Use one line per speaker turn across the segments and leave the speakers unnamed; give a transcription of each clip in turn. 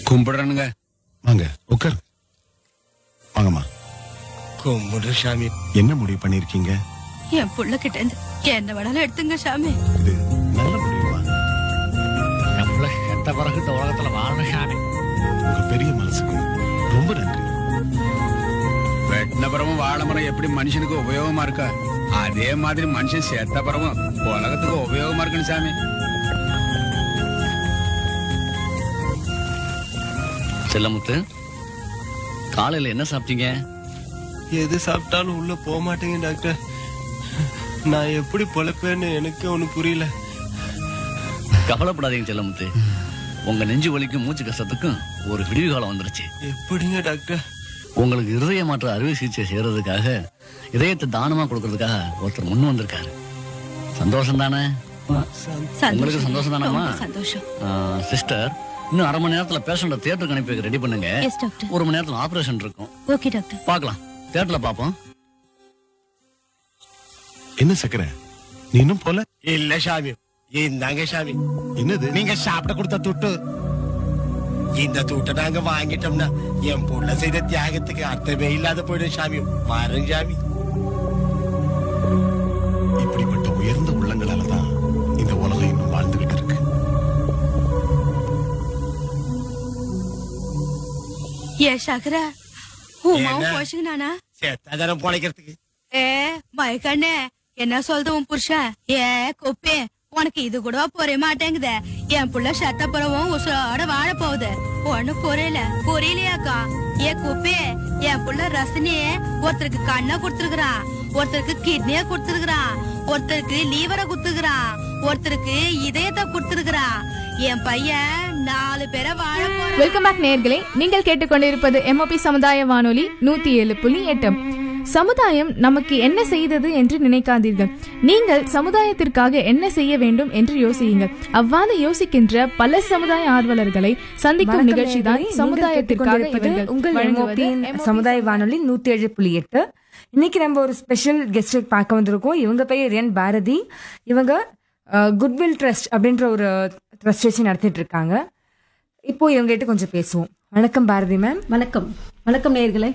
கும்பிடுறனுங்க
வாங்க உட்கார் வாங்கம்மா
கும்பிடு சாமி
என்ன முடிவு பண்ணிருக்கீங்க
என் புள்ள கிட்ட இருந்து என்ன வேணாலும் எடுத்துங்க சாமி
இது நல்ல முடிவுமா
நம்மள எந்த பிறகு இந்த உலகத்துல வாழணும் சாமி
உங்க பெரிய மனசுக்கு ரொம்ப நன்றி
வெட்டின பிறவும் வாழை மரம் எப்படி மனுஷனுக்கு உபயோகமா இருக்கா அதே மாதிரி மனுஷன் செத்த பிறவும் உலகத்துக்கு உபயோகமா இருக்கணும் சாமி
செல்லமுத்து காலையில என்ன சாப்பிட்டீங்க
எது சாப்பிட்டாலும் உள்ள போக மாட்டேங்க டாக்டர் நான் எப்படி பொழைப்பேன்னு எனக்கு ஒண்ணு புரியல
கவலைப்படாதீங்க செல்லமுத்து உங்க நெஞ்சு வலிக்கும் மூச்சு கஷ்டத்துக்கும் ஒரு விடிவு காலம் வந்துருச்சு
எப்படிங்க டாக்டர்
உங்களுக்கு இருதய மாற்ற அறுவை சிகிச்சை செய்யறதுக்காக இதயத்தை தானமா கொடுக்கறதுக்காக ஒருத்தர் முன் வந்திருக்காரு சந்தோஷம் தானே உங்களுக்கு சந்தோஷம் தானம்மா?
ரொம்ப சந்தோஷம்
சிஸ்டர் இன்னும் அரை மணி நேரத்துல பேஷண்ட தியேட்டருக்கு அனுப்பி வைக்க ரெடி பண்ணுங்க
எஸ் டாக்டர்
ஒரு மணி நேரத்துல ஆபரேஷன் இருக்கும்
ஓகே டாக்டர்
பார்க்கலாம் தியேட்டர்ல பாப்போம்
என்ன சக்கரை நீ இன்னும் போல
இல்ல சாமி இந்தாங்க சாமி
என்னது
நீங்க சாப்பிட கொடுத்த துட்டு இந்த துட்டை நாங்க வாங்கிட்டோம்னா என் புள்ள செய்த தியாகத்துக்கு அர்த்தமே இல்லாத போயிடும் சாமி பாருங்க சாமி
இப்படிப்பட்ட உயர்ந்த உள்ளங்களால தான் இந்த உலகம் இன்னும் வாழ்ந்துகிட்டு இருக்கு
ஏ சகரா உமாவும்
என்ன?
போஷங்கனானா
செத்தாதாரம் பொழைக்கிறதுக்கு
ஏ மயக்கண்ணே என்ன சொல்றது உன் புருஷன் ஏ குப்பே உனக்கு இது கூட புரிய மாட்டேங்குதே என் புள்ள சத்த புறவும் உசுரோட வாழ போகுது ஒண்ணு புரியல புரியலையாக்கா ஏ குப்பே என் புள்ள ரசனி ஒருத்தருக்கு கண்ணை கொடுத்துருக்கான் ஒருத்தருக்கு கிட்னிய கொடுத்துருக்கான் ஒருத்தருக்கு லீவரை குத்துக்கிறான் ஒருத்தருக்கு இதயத்தை கொடுத்துருக்கான் என் பையன் நாலு பேரை வாழ போறான்
வெல்கம் பேக் நேயர்களே நீங்கள் கேட்டுக்கொண்டிருப்பது எம்ஓபி சமுதாய வானொலி நூத்தி ஏழு புள்ளி எட்டு சமுதாயம் நமக்கு என்ன செய்தது என்று நினைக்காதீர்கள் நீங்கள் சமுதாயத்திற்காக என்ன செய்ய வேண்டும் என்று யோசியுங்கள் அவ்வாறு யோசிக்கின்ற பல சமுதாய ஆர்வலர்களை சந்திக்கும்
வணக்கம்
நிகழ்ச்சி தான்
நேயர்களே.
சமுதாயத்திற்காக
நீங்கள் கேட்டுக்கொண்டிருப்பது
இவர்கள்
உங்கள்
வழங்குவது
MOP
MOP
சமுதாய வானொலி நூத்தி ஏழு புள்ளி எட்டு இன்னைக்கு நம்ம ஒரு ஸ்பெஷல் கெஸ்ட் பார்க்க வந்திருக்கோம் இவங்க பெயர் என் பாரதி இவங்க குட்வில் ட்ரஸ்ட் அப்படின்ற ஒரு ட்ரஸ்ட் வச்சு நடத்திட்டு இருக்காங்க இப்போ இவங்க கிட்ட கொஞ்சம் பேசுவோம் வணக்கம் பாரதி மேம்
வணக்கம் வணக்கம் நேயர்களே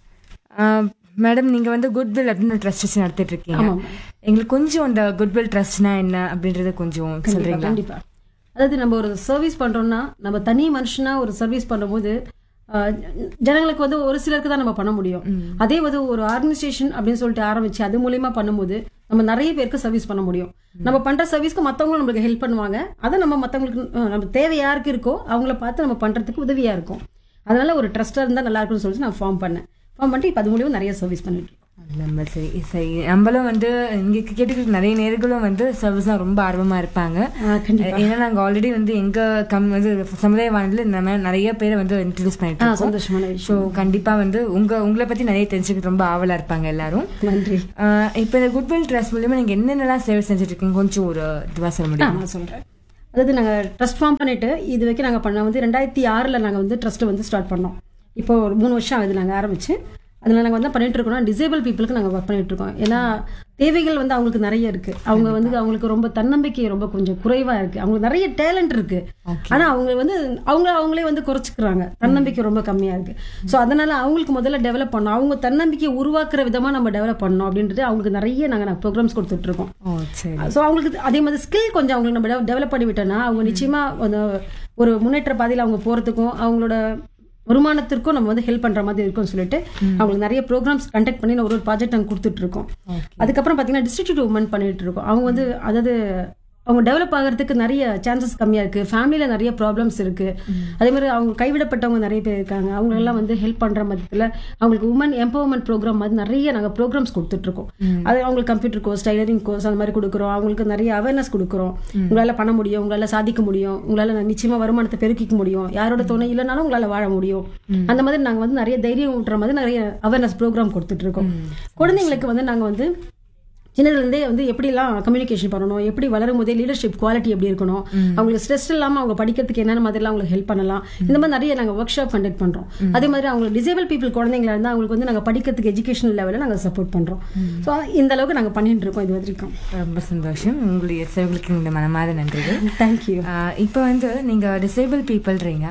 மேடம் நீங்க வந்து குட்வில் அப்படின்னு ட்ரஸ்ட் வச்சு நடத்திட்டு இருக்கீங்க
ஆமாம்.
எங்களுக்கு கொஞ்சம் இந்த குட்வில் ட்ரஸ்ட்னா என்ன அப்படின்றத கொஞ்சம்
கண்டிப்பா
சொல்றீங்களா
கண்டிப்பா அதாவது நம்ம ஒரு சர்வீஸ் பண்றோம்னா நம்ம தனி மனுஷனா ஒரு சர்வீஸ் பண்ணும்போது ஆஹ், ஜனங்களுக்கு வந்து ஒரு சிலருக்கு தான் நம்ம பண்ண முடியும் அதே வந்து ஒரு ஆர்கனைசேஷன் அப்படின்னு சொல்லிட்டு ஆரம்பிச்சு அது மூலியமா பண்ணும்போது நம்ம நிறைய பேருக்கு சர்வீஸ் பண்ண முடியும் நம்ம பண்ற சர்வீஸ்க்கு மத்தவங்களும் நம்மளுக்கு ஹெல்ப் பண்ணுவாங்க அதை நம்ம மத்தவங்களுக்கு அஹ், நம்ம தேவை யாருக்கு இருக்கோ அவங்கள பார்த்து நம்ம பண்றதுக்கு உதவியா இருக்கும் அதனால ஒரு ட்ரஸ்டா இருந்தா நல்லா இருக்கும்னு சொல்லிட்டு நான் ஃபார்ம் பண்ணேன் ஃபார்ம் பண்ணிட்டு இப்போ அது மூலியமா நிறைய சர்வீஸ் பண்ணிட்டு இருக்கோம்
நம்ம சரி சரி நம்மளும் வந்து இங்க கேட்டுக்கிட்டு நிறைய நேர்களும் வந்து சர்வீஸ் ரொம்ப ஆர்வமா இருப்பாங்க
ஆஹ், கண்டிப்பா
ஏன்னா நாங்க ஆல்ரெடி வந்து எங்க கம் வந்து சமுதாய வானொலியில் இந்த மாதிரி நிறைய பேரை வந்து இன்ட்ரடியூஸ் பண்ணிட்டு
ஆ,
இருக்கோம்
சந்தோஷமான
ஸோ
விஷயம்
கண்டிப்பா வந்து உங்க உங்களை பத்தி நிறைய தெரிஞ்சுக்கிட்டு ரொம்ப ஆவலா இருப்பாங்க எல்லாரும்
நன்றி
ஆஹ் இப்போ இந்த குட்வில் ட்ரஸ்ட் மூலியமா நீங்க என்னென்னலாம் சேவை செஞ்சுட்டு இருக்கீங்க கொஞ்சம் ஒரு இதுவா சொல்ல
ஆ,
முடியும்
நான் சொல்றேன் அதாவது நாங்க ட்ரஸ்ட் ஃபார்ம் பண்ணிட்டு இது வரைக்கும் நாங்க பண்ண வந்து ரெண்டாயிரத்தி ஆறுல நாங்க வந்து ட்ரஸ்ட் வந்து ஸ்டார்ட் பண்ணோம் இப்போ ஒரு மூணு வருஷம் ஆகுது நாங்க ஆரம்பிச்சு அதில் நாங்கள் வந்து பண்ணிட்டு இருக்கோம் டிசேபிள் பீப்புளுக்கு நாங்கள் ஒர்க் பண்ணிட்டு இருக்கோம் ஏன்னா தேவைகள் வந்து அவங்களுக்கு நிறைய இருக்கு அவங்க வந்து அவங்களுக்கு ரொம்ப தன்னம்பிக்கை ரொம்ப கொஞ்சம் குறைவா இருக்கு அவங்களுக்கு நிறைய டேலண்ட் இருக்கு ஆனா அவங்க வந்து அவங்க அவங்களே வந்து குறைச்சிக்கிறாங்க தன்னம்பிக்கை ரொம்ப கம்மியா இருக்கு ஸோ அதனால அவங்களுக்கு முதல்ல டெவலப் பண்ணணும் அவங்க தன்னம்பிக்கையை உருவாக்குற விதமா நம்ம டெவலப் பண்ணணும் அப்படின்றது அவங்களுக்கு நிறைய நாங்கள் ப்ரோக்ராம்ஸ் கொடுத்துட்டு இருக்கோம்
ஓ சரி
ஸோ அவங்களுக்கு அதே மாதிரி ஸ்கில் கொஞ்சம் அவங்களுக்கு நம்ம டெவலப் பண்ணி விட்டோம்னா அவங்க நிச்சயமா அந்த ஒரு முன்னேற்ற பாதையில் அவங்க போறதுக்கும் அவங்களோட வருமானத்திற்கும் நம்ம வந்து ஹெல்ப் பண்ற மாதிரி இருக்கும்னு சொல்லிட்டு அவங்களுக்கு நிறைய ப்ரோக்ராம்ஸ் கண்டக்ட் பண்ணி ஒரு ஒரு ப்ராஜெக்ட் நாங்கள் கொடுத்துட்டு இருக்கோம் அதுக்கப்புறம் பார்த்தீங்கன்னா டிஸ்ட்ரிக்ட் உமன் பண்ணிட்டு இருக்கோம் அவங்க வந்து அதாவது அவங்க டெவலப் ஆகிறதுக்கு நிறைய சான்சஸ் கம்மியா இருக்கு ஃபேமிலியில நிறைய ப்ராப்ளம்ஸ் இருக்கு அதே மாதிரி அவங்க கைவிடப்பட்டவங்க நிறைய பேர் இருக்காங்க அவங்க எல்லாம் வந்து ஹெல்ப் பண்ற மத்தியத்தில் அவங்களுக்கு உமன் எம்பவர்மெண்ட் ப்ரோக்ராம் மாதிரி நிறைய நாங்கள் ப்ரோக்ராம்ஸ் கொடுத்துட்டு இருக்கோம் அது அவங்களுக்கு கம்ப்யூட்டர் கோர்ஸ் டைலரிங் கோர்ஸ் அந்த மாதிரி கொடுக்குறோம் அவங்களுக்கு நிறைய அவேர்னஸ் கொடுக்குறோம் உங்களால பண்ண முடியும் உங்களால சாதிக்க முடியும் உங்களால நிச்சயமா வருமானத்தை பெருக்கிக்க முடியும் யாரோட துணை இல்லைனாலும் உங்களால வாழ முடியும் அந்த மாதிரி நாங்க வந்து நிறைய தைரியம் ஊட்டுற மாதிரி நிறைய அவேர்னஸ் ப்ரோக்ராம் கொடுத்துட்டு இருக்கோம் குழந்தைங்களுக்கு வந்து நாங்க வந்து சின்னதுலேருந்தே வந்து எப்படிலாம் கம்யூனிகேஷன் பண்ணணும் எப்படி வளரும் போதே லீடர்ஷிப் குவாலிட்டி எப்படி இருக்கணும் அவங்களுக்கு ஸ்ட்ரெஸ் இல்லாமல் அவங்க படிக்கிறதுக்கு என்னென்ன மாதிரிலாம் அவங்களுக்கு ஹெல்ப் பண்ணலாம் இந்த மாதிரி நிறைய நாங்கள் ஒர்க் ஷாப் கண்டக்ட் பண்ணுறோம் அதே மாதிரி அவங்களுக்கு டிசேபிள் பீப்புள் குழந்தைங்களா இருந்தால் அவங்களுக்கு வந்து நாங்கள் படிக்கிறதுக்கு எஜுகேஷனல் லெவலில் நாங்கள் சப்போர்ட் பண்ணுறோம் ஸோ இந்த அளவுக்கு நாங்கள் பண்ணிட்டு இருக்கோம் இது வரைக்கும்
ரொம்ப சந்தோஷம் உங்களுடைய சேவைகளுக்கு இந்த மனமாத நன்றிகள்
தேங்க்யூ
ஆஹ் இப்போ வந்து நீங்க டிசேபிள் பீப்புள்ன்றீங்க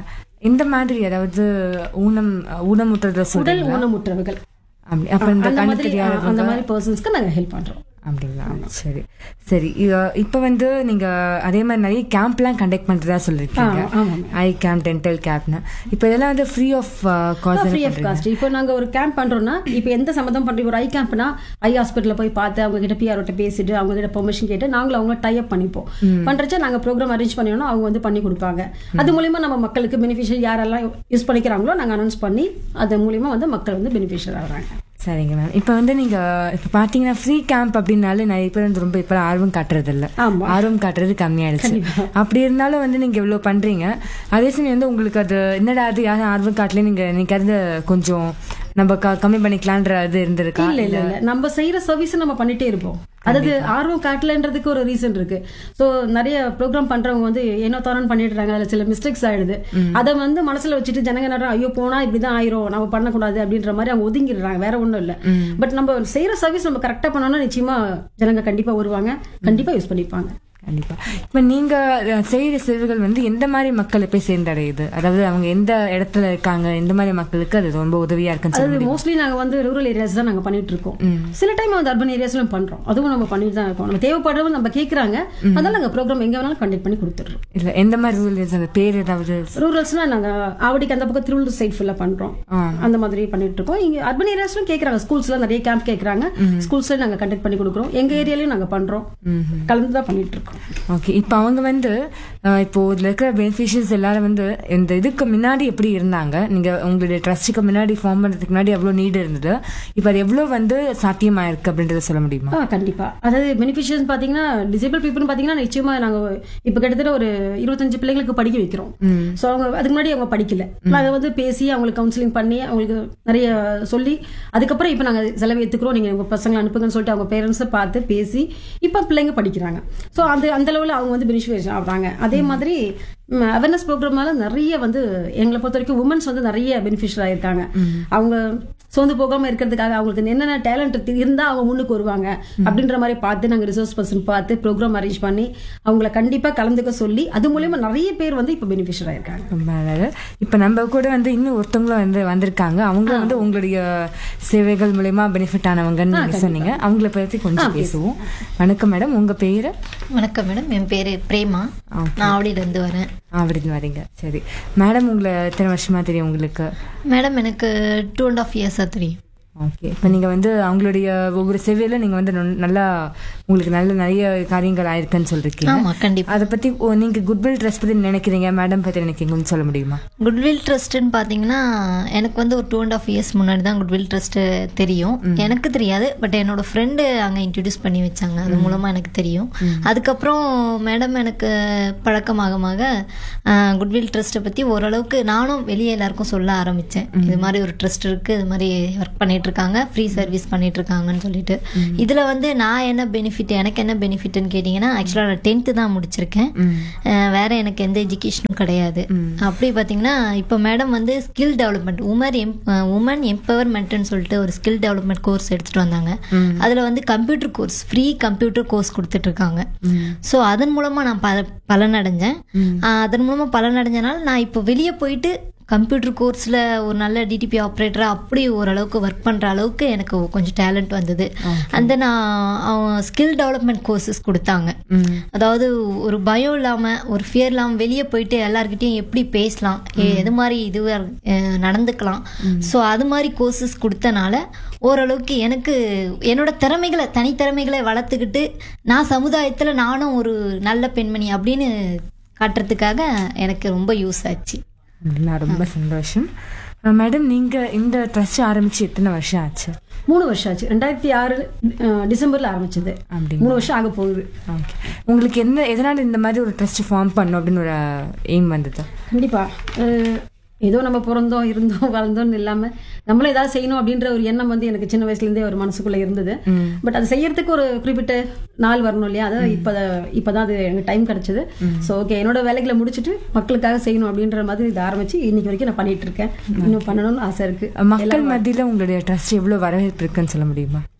இந்த மாதிரி அதாவது ஊனம் ஊனமுற்றத
உடல்
சொல்றீங்களா
ஊனமுற்றவர்கள்
அப்படி அப்ப இந்த
அந்த
கண்ணு
மாதிரி அந்த
தெரியாதவங்க
மாதிரி பர்சன்ஸ்க்கு நாங்க ஹெல்ப் பண்றோம்
அப்படிங்களா சரி சரி இ- இப்ப வந்து நீங்க அதே மாதிரி நிறைய கேம்ப்லாம் கண்டக்ட் பண்றதா சொல்லிருக்கீங்க
ஆ, ஆமாம்.
ஐ கேம்ப் டென்டல் கேம்ப்னு இப்ப இதெல்லாம் வந்து free of cost
free of cost இப்போ நாங்க ஒரு கேம்ப் பண்றோம்னா இப்போ எந்த சம்மந்தம் பண்றோம் ஒரு ஐ கேம்ப்னா ஐ ஹாஸ்பிட்டல்ல போய் பார்த்து அவங்க கிட்ட பிஆர்ஓட்ட பேசிட்டு அவங்க கிட்ட பெர்மிஷன் கேட்டு நாங்களும் அவங்க டை அப் பண்ணிப்போம் பண்றச்ச நாங்க ப்ரோக்ராம் அரேஞ்ச் பண்ணினோம் அவங்க வந்து பண்ணி கொடுப்பாங்க அது மூலியமா நம்ம மக்களுக்கு பெனிஃபிஷியல் யாரெல்லாம் யூஸ் பண்ணிக்கிறாங்களோ நாங்க அனௌன்ஸ் பண்ணி அது மூலியமா வந்து மக்கள் வந்து பெனிஃபிஷியல் ஆகுறாங்க
சரிங்க மேம் இப்போ வந்து நீங்க இப்போ பாத்தீங்கன்னா ஃப்ரீ கேம்ப் அப்படின்னாலே நிறைய பேர் வந்து ரொம்ப இப்போ ஆர்வம் காட்டுறது இல்ல
ஆமா.
ஆர்வம் காட்டுறது கம்மியாயிடுச்சு அப்படி இருந்தாலும் வந்து நீங்க இவ்வளவு பண்றீங்க அதே சமயம் வந்து உங்களுக்கு அது என்னடா அது யாரும் ஆர்வம் காட்டல நீங்க நீங்க அது கொஞ்சம் நம்ம க- கம்மி பண்ணிக்கலான்ற அது இருந்திருக்கா
இல்ல இல்ல இல்ல நம்ம செய்யற சர்வீஸ் நம்ம பண்ணிட்டே இருப்போம் அதாவது ஆர்வம் காட்டலன்றதுக்கு ஒரு ரீசன் இருக்கு சோ நிறைய ப்ரோக்ராம் பண்றவங்க வந்து ஏனோ தானோ பண்ணிடுறாங்க அதுல சில மிஸ்டேக்ஸ் ஆயிடுது அதை வந்து மனசுல வச்சுட்டு ஜனங்க என்ன ஐயோ போனா இப்படிதான் ஆயிரும் நம்ம பண்ணக்கூடாது அப்படின்ற மாதிரி அவங்க ஒதுங்கிடுறாங்க வேற ஒண்ணும் இல்ல பட் நம்ம செய்யற சர்வீஸ் நம்ம கரெக்டா பண்ணோம்னா நிச்சயமா ஜனங்க கண்டிப்பா வருவாங்க கண்டிப்பா யூஸ் பண்ணிப்பாங்க
கண்டிப்பா இப்ப நீங்க அஹ், செய்யற சேவைகள் வந்து எந்த மாதிரி மக்களை போய் சேர்ந்தடையுது அதாவது அவங்க எந்த இடத்துல இருக்காங்க எந்த மாதிரி மக்களுக்கு அது ரொம்ப உதவியா இருக்குன்னு சொல்ல
அதாவது
முடியுமா?
மோஸ்ட்லி நாங்க வந்து ரூரல் ஏரியாஸ் தான் நாங்க பண்ணிட்டு இருக்கோம் சில டைம் வந்து அர்பன் ஏரியாஸ்லயும் பண்றோம் அதுவும் நம்ம பண்ணிட்டு தான் இருக்கோம் நம்ம தேவைப்படுறவங்க நம்ம கேக்குறாங்க அதனால நாங்க ப்ரோக்ராம் எங்க வேணாலும் கண்டக்ட் பண்ணி கொடுத்துடுறோம்
இல்ல எந்த மாதிரி ரூல்ஸ் அந்த பேர் ஏதாவது
ரூரல்ஸ்னா நாங்க ஆவடிக்கு அந்த பக்கம் திருவள்ளூர் சைட் ஃபுல்லா பண்றோம் அந்த மாதிரி பண்ணிட்டு இருக்கோம் இங்க அர்பன் ஏரியாஸ்லயும் கேக்குறாங்க ஸ்கூல்ஸ்ல நிறைய கேம்ப் கேக்குறாங்க ஸ்கூல்ஸ்ல நாங்க கண்டக்ட் பண்ணி கொடுக்குறோம் எங்க ஏரியாலயும் நாங்க பண்றோம் கலந்து தான் பண்ணிட்டு இருக்கோம்
ஓகே இப்போ அவங்க வந்து அஹ், இப்போ இதுல இருக்கிற பெனிஃபிஷியர்ஸ் எல்லாரும் வந்து இந்த இதுக்கு முன்னாடி எப்படி இருந்தாங்க நீங்க உங்களுடைய ட்ரஸ்ட்டுக்கு முன்னாடி ஃபார்ம் பண்றதுக்கு முன்னாடி எவ்வளவு நீடு இருந்தது இப்போ அது எவ்வளவு வந்து சாத்தியமா இருக்கு அப்படின்றத சொல்ல முடியுமா
ஆ கண்டிப்பா அதாவது பெனிஃபிஷியர்ஸ் பாத்தீங்கன்னா டிசேபிள் பீப்புள் பாத்தீங்கன்னா நிச்சயமா நாங்க இப்ப கிட்டத்தட்ட ஒரு இருபத்தஞ்சு பிள்ளைங்களுக்கு படிக்க வைக்கிறோம் சோ அவங்க அதுக்கு முன்னாடி அவங்க படிக்கல நாங்க வந்து பேசி அவங்களுக்கு கவுன்சிலிங் பண்ணி அவங்களுக்கு நிறைய சொல்லி அதுக்கப்புறம் இப்ப நாங்க செலவு ஏத்துக்கிறோம் நீங்க உங்க பசங்களை அனுப்புங்கன்னு சொல்லிட்டு அவங்க பேரண்ட்ஸை பார்த்து பேசி இப்ப பிள்ளைங்க படிக்கிறாங்க சோ அந்த அந்த அளவுல அவங்க வந்து பெனிஃபிஷியர் ஆகுறாங்க அதே மாதிரி அவேர்னஸ் ப்ரோக்ராம்னால நிறைய வந்து எங்களை பொறுத்த வரைக்கும் உமன்ஸ் வந்து நிறைய பெனிஃபிஷியர் ஆயிருக்காங்க அவங்க சோர்ந்து போகாம இருக்கிறதுக்காக அவங்களுக்கு என்னென்ன டேலண்ட் இருந்தா அவங்க முன்னுக்கு வருவாங்க அப்படின்ற மாதிரி பார்த்து நாங்க ரிசோர்ஸ் பர்சன் பார்த்து ப்ரோக்ராம் அரேஞ்ச் பண்ணி அவங்கள கண்டிப்பா கலந்துக்க சொல்லி அது மூலியமா நிறைய பேர் வந்து இப்ப பெனிஃபிஷியர் ஆயிருக்காங்க
ரொம்ப நல்லது இப்போ நம்ம கூட வந்து இன்னும் ஒருத்தவங்களும் வந்து வந்திருக்காங்க அவங்க வந்து உங்களுடைய சேவைகள் மூலயமா பெனிஃபிட் ஆனவங்கன்னு நீங்க சொன்னீங்க அவங்கள பத்தி கொஞ்சம் பேசுவோம் வணக்கம் மேடம் உங்க பேரு
வணக்கம் மேடம் என் பேர் பிரேமா நான் ஆவடியிலேருந்து வரேன்
அப்படின்னு வரீங்க சரி மேடம் உங்களை எத்தனை வருஷமா தெரியும் உங்களுக்கு
மேடம் எனக்கு டூ அண்ட் ஆஃப் இயர்ஸாக தெரியும்
ஓகே இப்போ நீங்கள் வந்து அவங்களுடைய ஒவ்வொரு செவ்வியில நீங்கள் வந்து நொ- நல்லா உங்களுக்கு நல்ல நிறைய காரியங்கள் ஆயிருக்குன்னு சொல்லிருக்கீங்க
ஆமா கண்டிப்பா
அதை பற்றி நீங்கள் குட்வில் ட்ரெஸ் பற்றி நினைக்கிறீங்க மேடம் பற்றி நினைக்கிறீங்கன்னு சொல்ல முடியுமா
குட்வில் ட்ரஸ்ட்னு பார்த்தீங்கன்னா எனக்கு வந்து ஒரு டூ அண்ட் ஆஃப் இயர்ஸ் முன்னாடி தான் குட்வில் ட்ரஸ்ட் தெரியும் எனக்கு தெரியாது பட் என்னோட ஃப்ரெண்டு அங்கே இன்ட்ரடியூஸ் பண்ணி வச்சாங்க அது மூலமாக எனக்கு தெரியும் அதுக்கப்புறம் மேடம் எனக்கு பழக்கமாகமாக குட்வில் ட்ரஸ்ட்டை பற்றி ஓரளவுக்கு நானும் வெளியே எல்லாருக்கும் சொல்ல ஆரம்பித்தேன் இது மாதிரி ஒரு ட்ரஸ்ட் இருக்குது இது மாதிரி ஒர்க் பண்ணிட்டு இருக்காங்க ஃப்ரீ சர்வீஸ் பண்ணிட்டு இருக்காங்கன்னு சொல்லிட்டு இதில் வந்து நான் என்ன பெனிஃபிட் எனக்கு என்ன பெனிஃபிட்னு கேட்டிங்கன்னா ஆக்சுவலாக நான் டென்த்து தான் முடிச்சிருக்கேன் அஹ் வேற எனக்கு எந்த எஜுகேஷனும் கிடையாது அப்படி பார்த்தீங்கன்னா இப்போ மேடம் வந்து ஸ்கில் டெவலப்மெண்ட் உமர் எம் உமன் எம்பவர்மெண்ட்னு சொல்லிட்டு ஒரு ஸ்கில் டெவலப்மெண்ட் கோர்ஸ் எடுத்துட்டு வந்தாங்க அதில் வந்து computer course free computer course கொடுத்துட்டு இருக்காங்க ஸோ அதன் மூலமாக நான் பல பலனடைஞ்சேன் அஹ் அதன் மூலமாக பலனடைஞ்சனால நான் இப்போ வெளியே போயிட்டு கம்ப்யூட்டர் கோர்ஸில் ஒரு நல்ல டிடிபி ஆப்ரேட்டராக அப்படி ஓரளவுக்கு ஒர்க் பண்ணுற அளவுக்கு எனக்கு கொஞ்சம் டேலண்ட் வந்தது அந்த நான் அவங்க ஸ்கில் டெவலப்மெண்ட் கோர்சஸ் கொடுத்தாங்க அதாவது ஒரு பயம் இல்லாமல் ஒரு ஃபியர் இல்லாமல் வெளியே போயிட்டு எல்லார்கிட்டயும் எப்படி பேசலாம் எ- எது மாதிரி இது நடந்துக்கலாம் ஸோ அது மாதிரி கோர்சஸ் கொடுத்தனால ஓரளவுக்கு எனக்கு என்னோட திறமைகளை தனித்திறமைகளை வளர்த்துக்கிட்டு நான் சமுதாயத்தில் நானும் ஒரு நல்ல பெண்மணி அப்படின்னு காட்டுறதுக்காக எனக்கு ரொம்ப யூஸ் ஆச்சு
அப்படிங்களா ரொம்ப சந்தோஷம் மேடம் நீங்கள் இந்த ட்ரஸ்ட் ஆரம்பிச்சு எத்தனை வருஷம் ஆச்சு
மூணு வருஷம் ஆச்சு ரெண்டாயிரத்தி ஆறு அஹ், டிசம்பர்ல ஆரம்பிச்சது
அப்படிங்களா?
மூணு வருஷம் ஆக போகுது
ஓகே உங்களுக்கு என்ன எதனால் இந்த மாதிரி ஒரு ட்ரஸ்ட் ஃபார்ம் பண்ணும் அப்படின்னு ஒரு எய்ம் வந்தது
கண்டிப்பா அஹ், ஏதோ நம்ம பிறந்தோம் இருந்தோம் வளர்ந்தோம்னு இல்லாம நம்மளும் ஏதாவது செய்யணும் அப்படின்ற ஒரு எண்ணம் வந்து எனக்கு சின்ன வயசுல இருந்தே ஒரு மனசுக்குள்ள இருந்தது பட் அது செய்யறதுக்கு ஒரு குறிப்பிட்ட நாள் வரணும் இல்லையா அதான் இப்ப இப்பதான் அது எனக்கு டைம் கிடைச்சது ஸோ ஓகே என்னோட வேலைகளை முடிச்சுட்டு மக்களுக்காக செய்யணும் அப்படின்ற மாதிரி இதை ஆரம்பிச்சு இன்னைக்கு வரைக்கும் நான் பண்ணிட்டு இருக்கேன் இன்னும் பண்ணணும்னு ஆசை இருக்கு
மக்கள் மத்தியில் உங்களுடைய ட்ரஸ்ட் எவ்வளோ வரவேற்பு இருக்குன்னு சொல்ல முடியுமா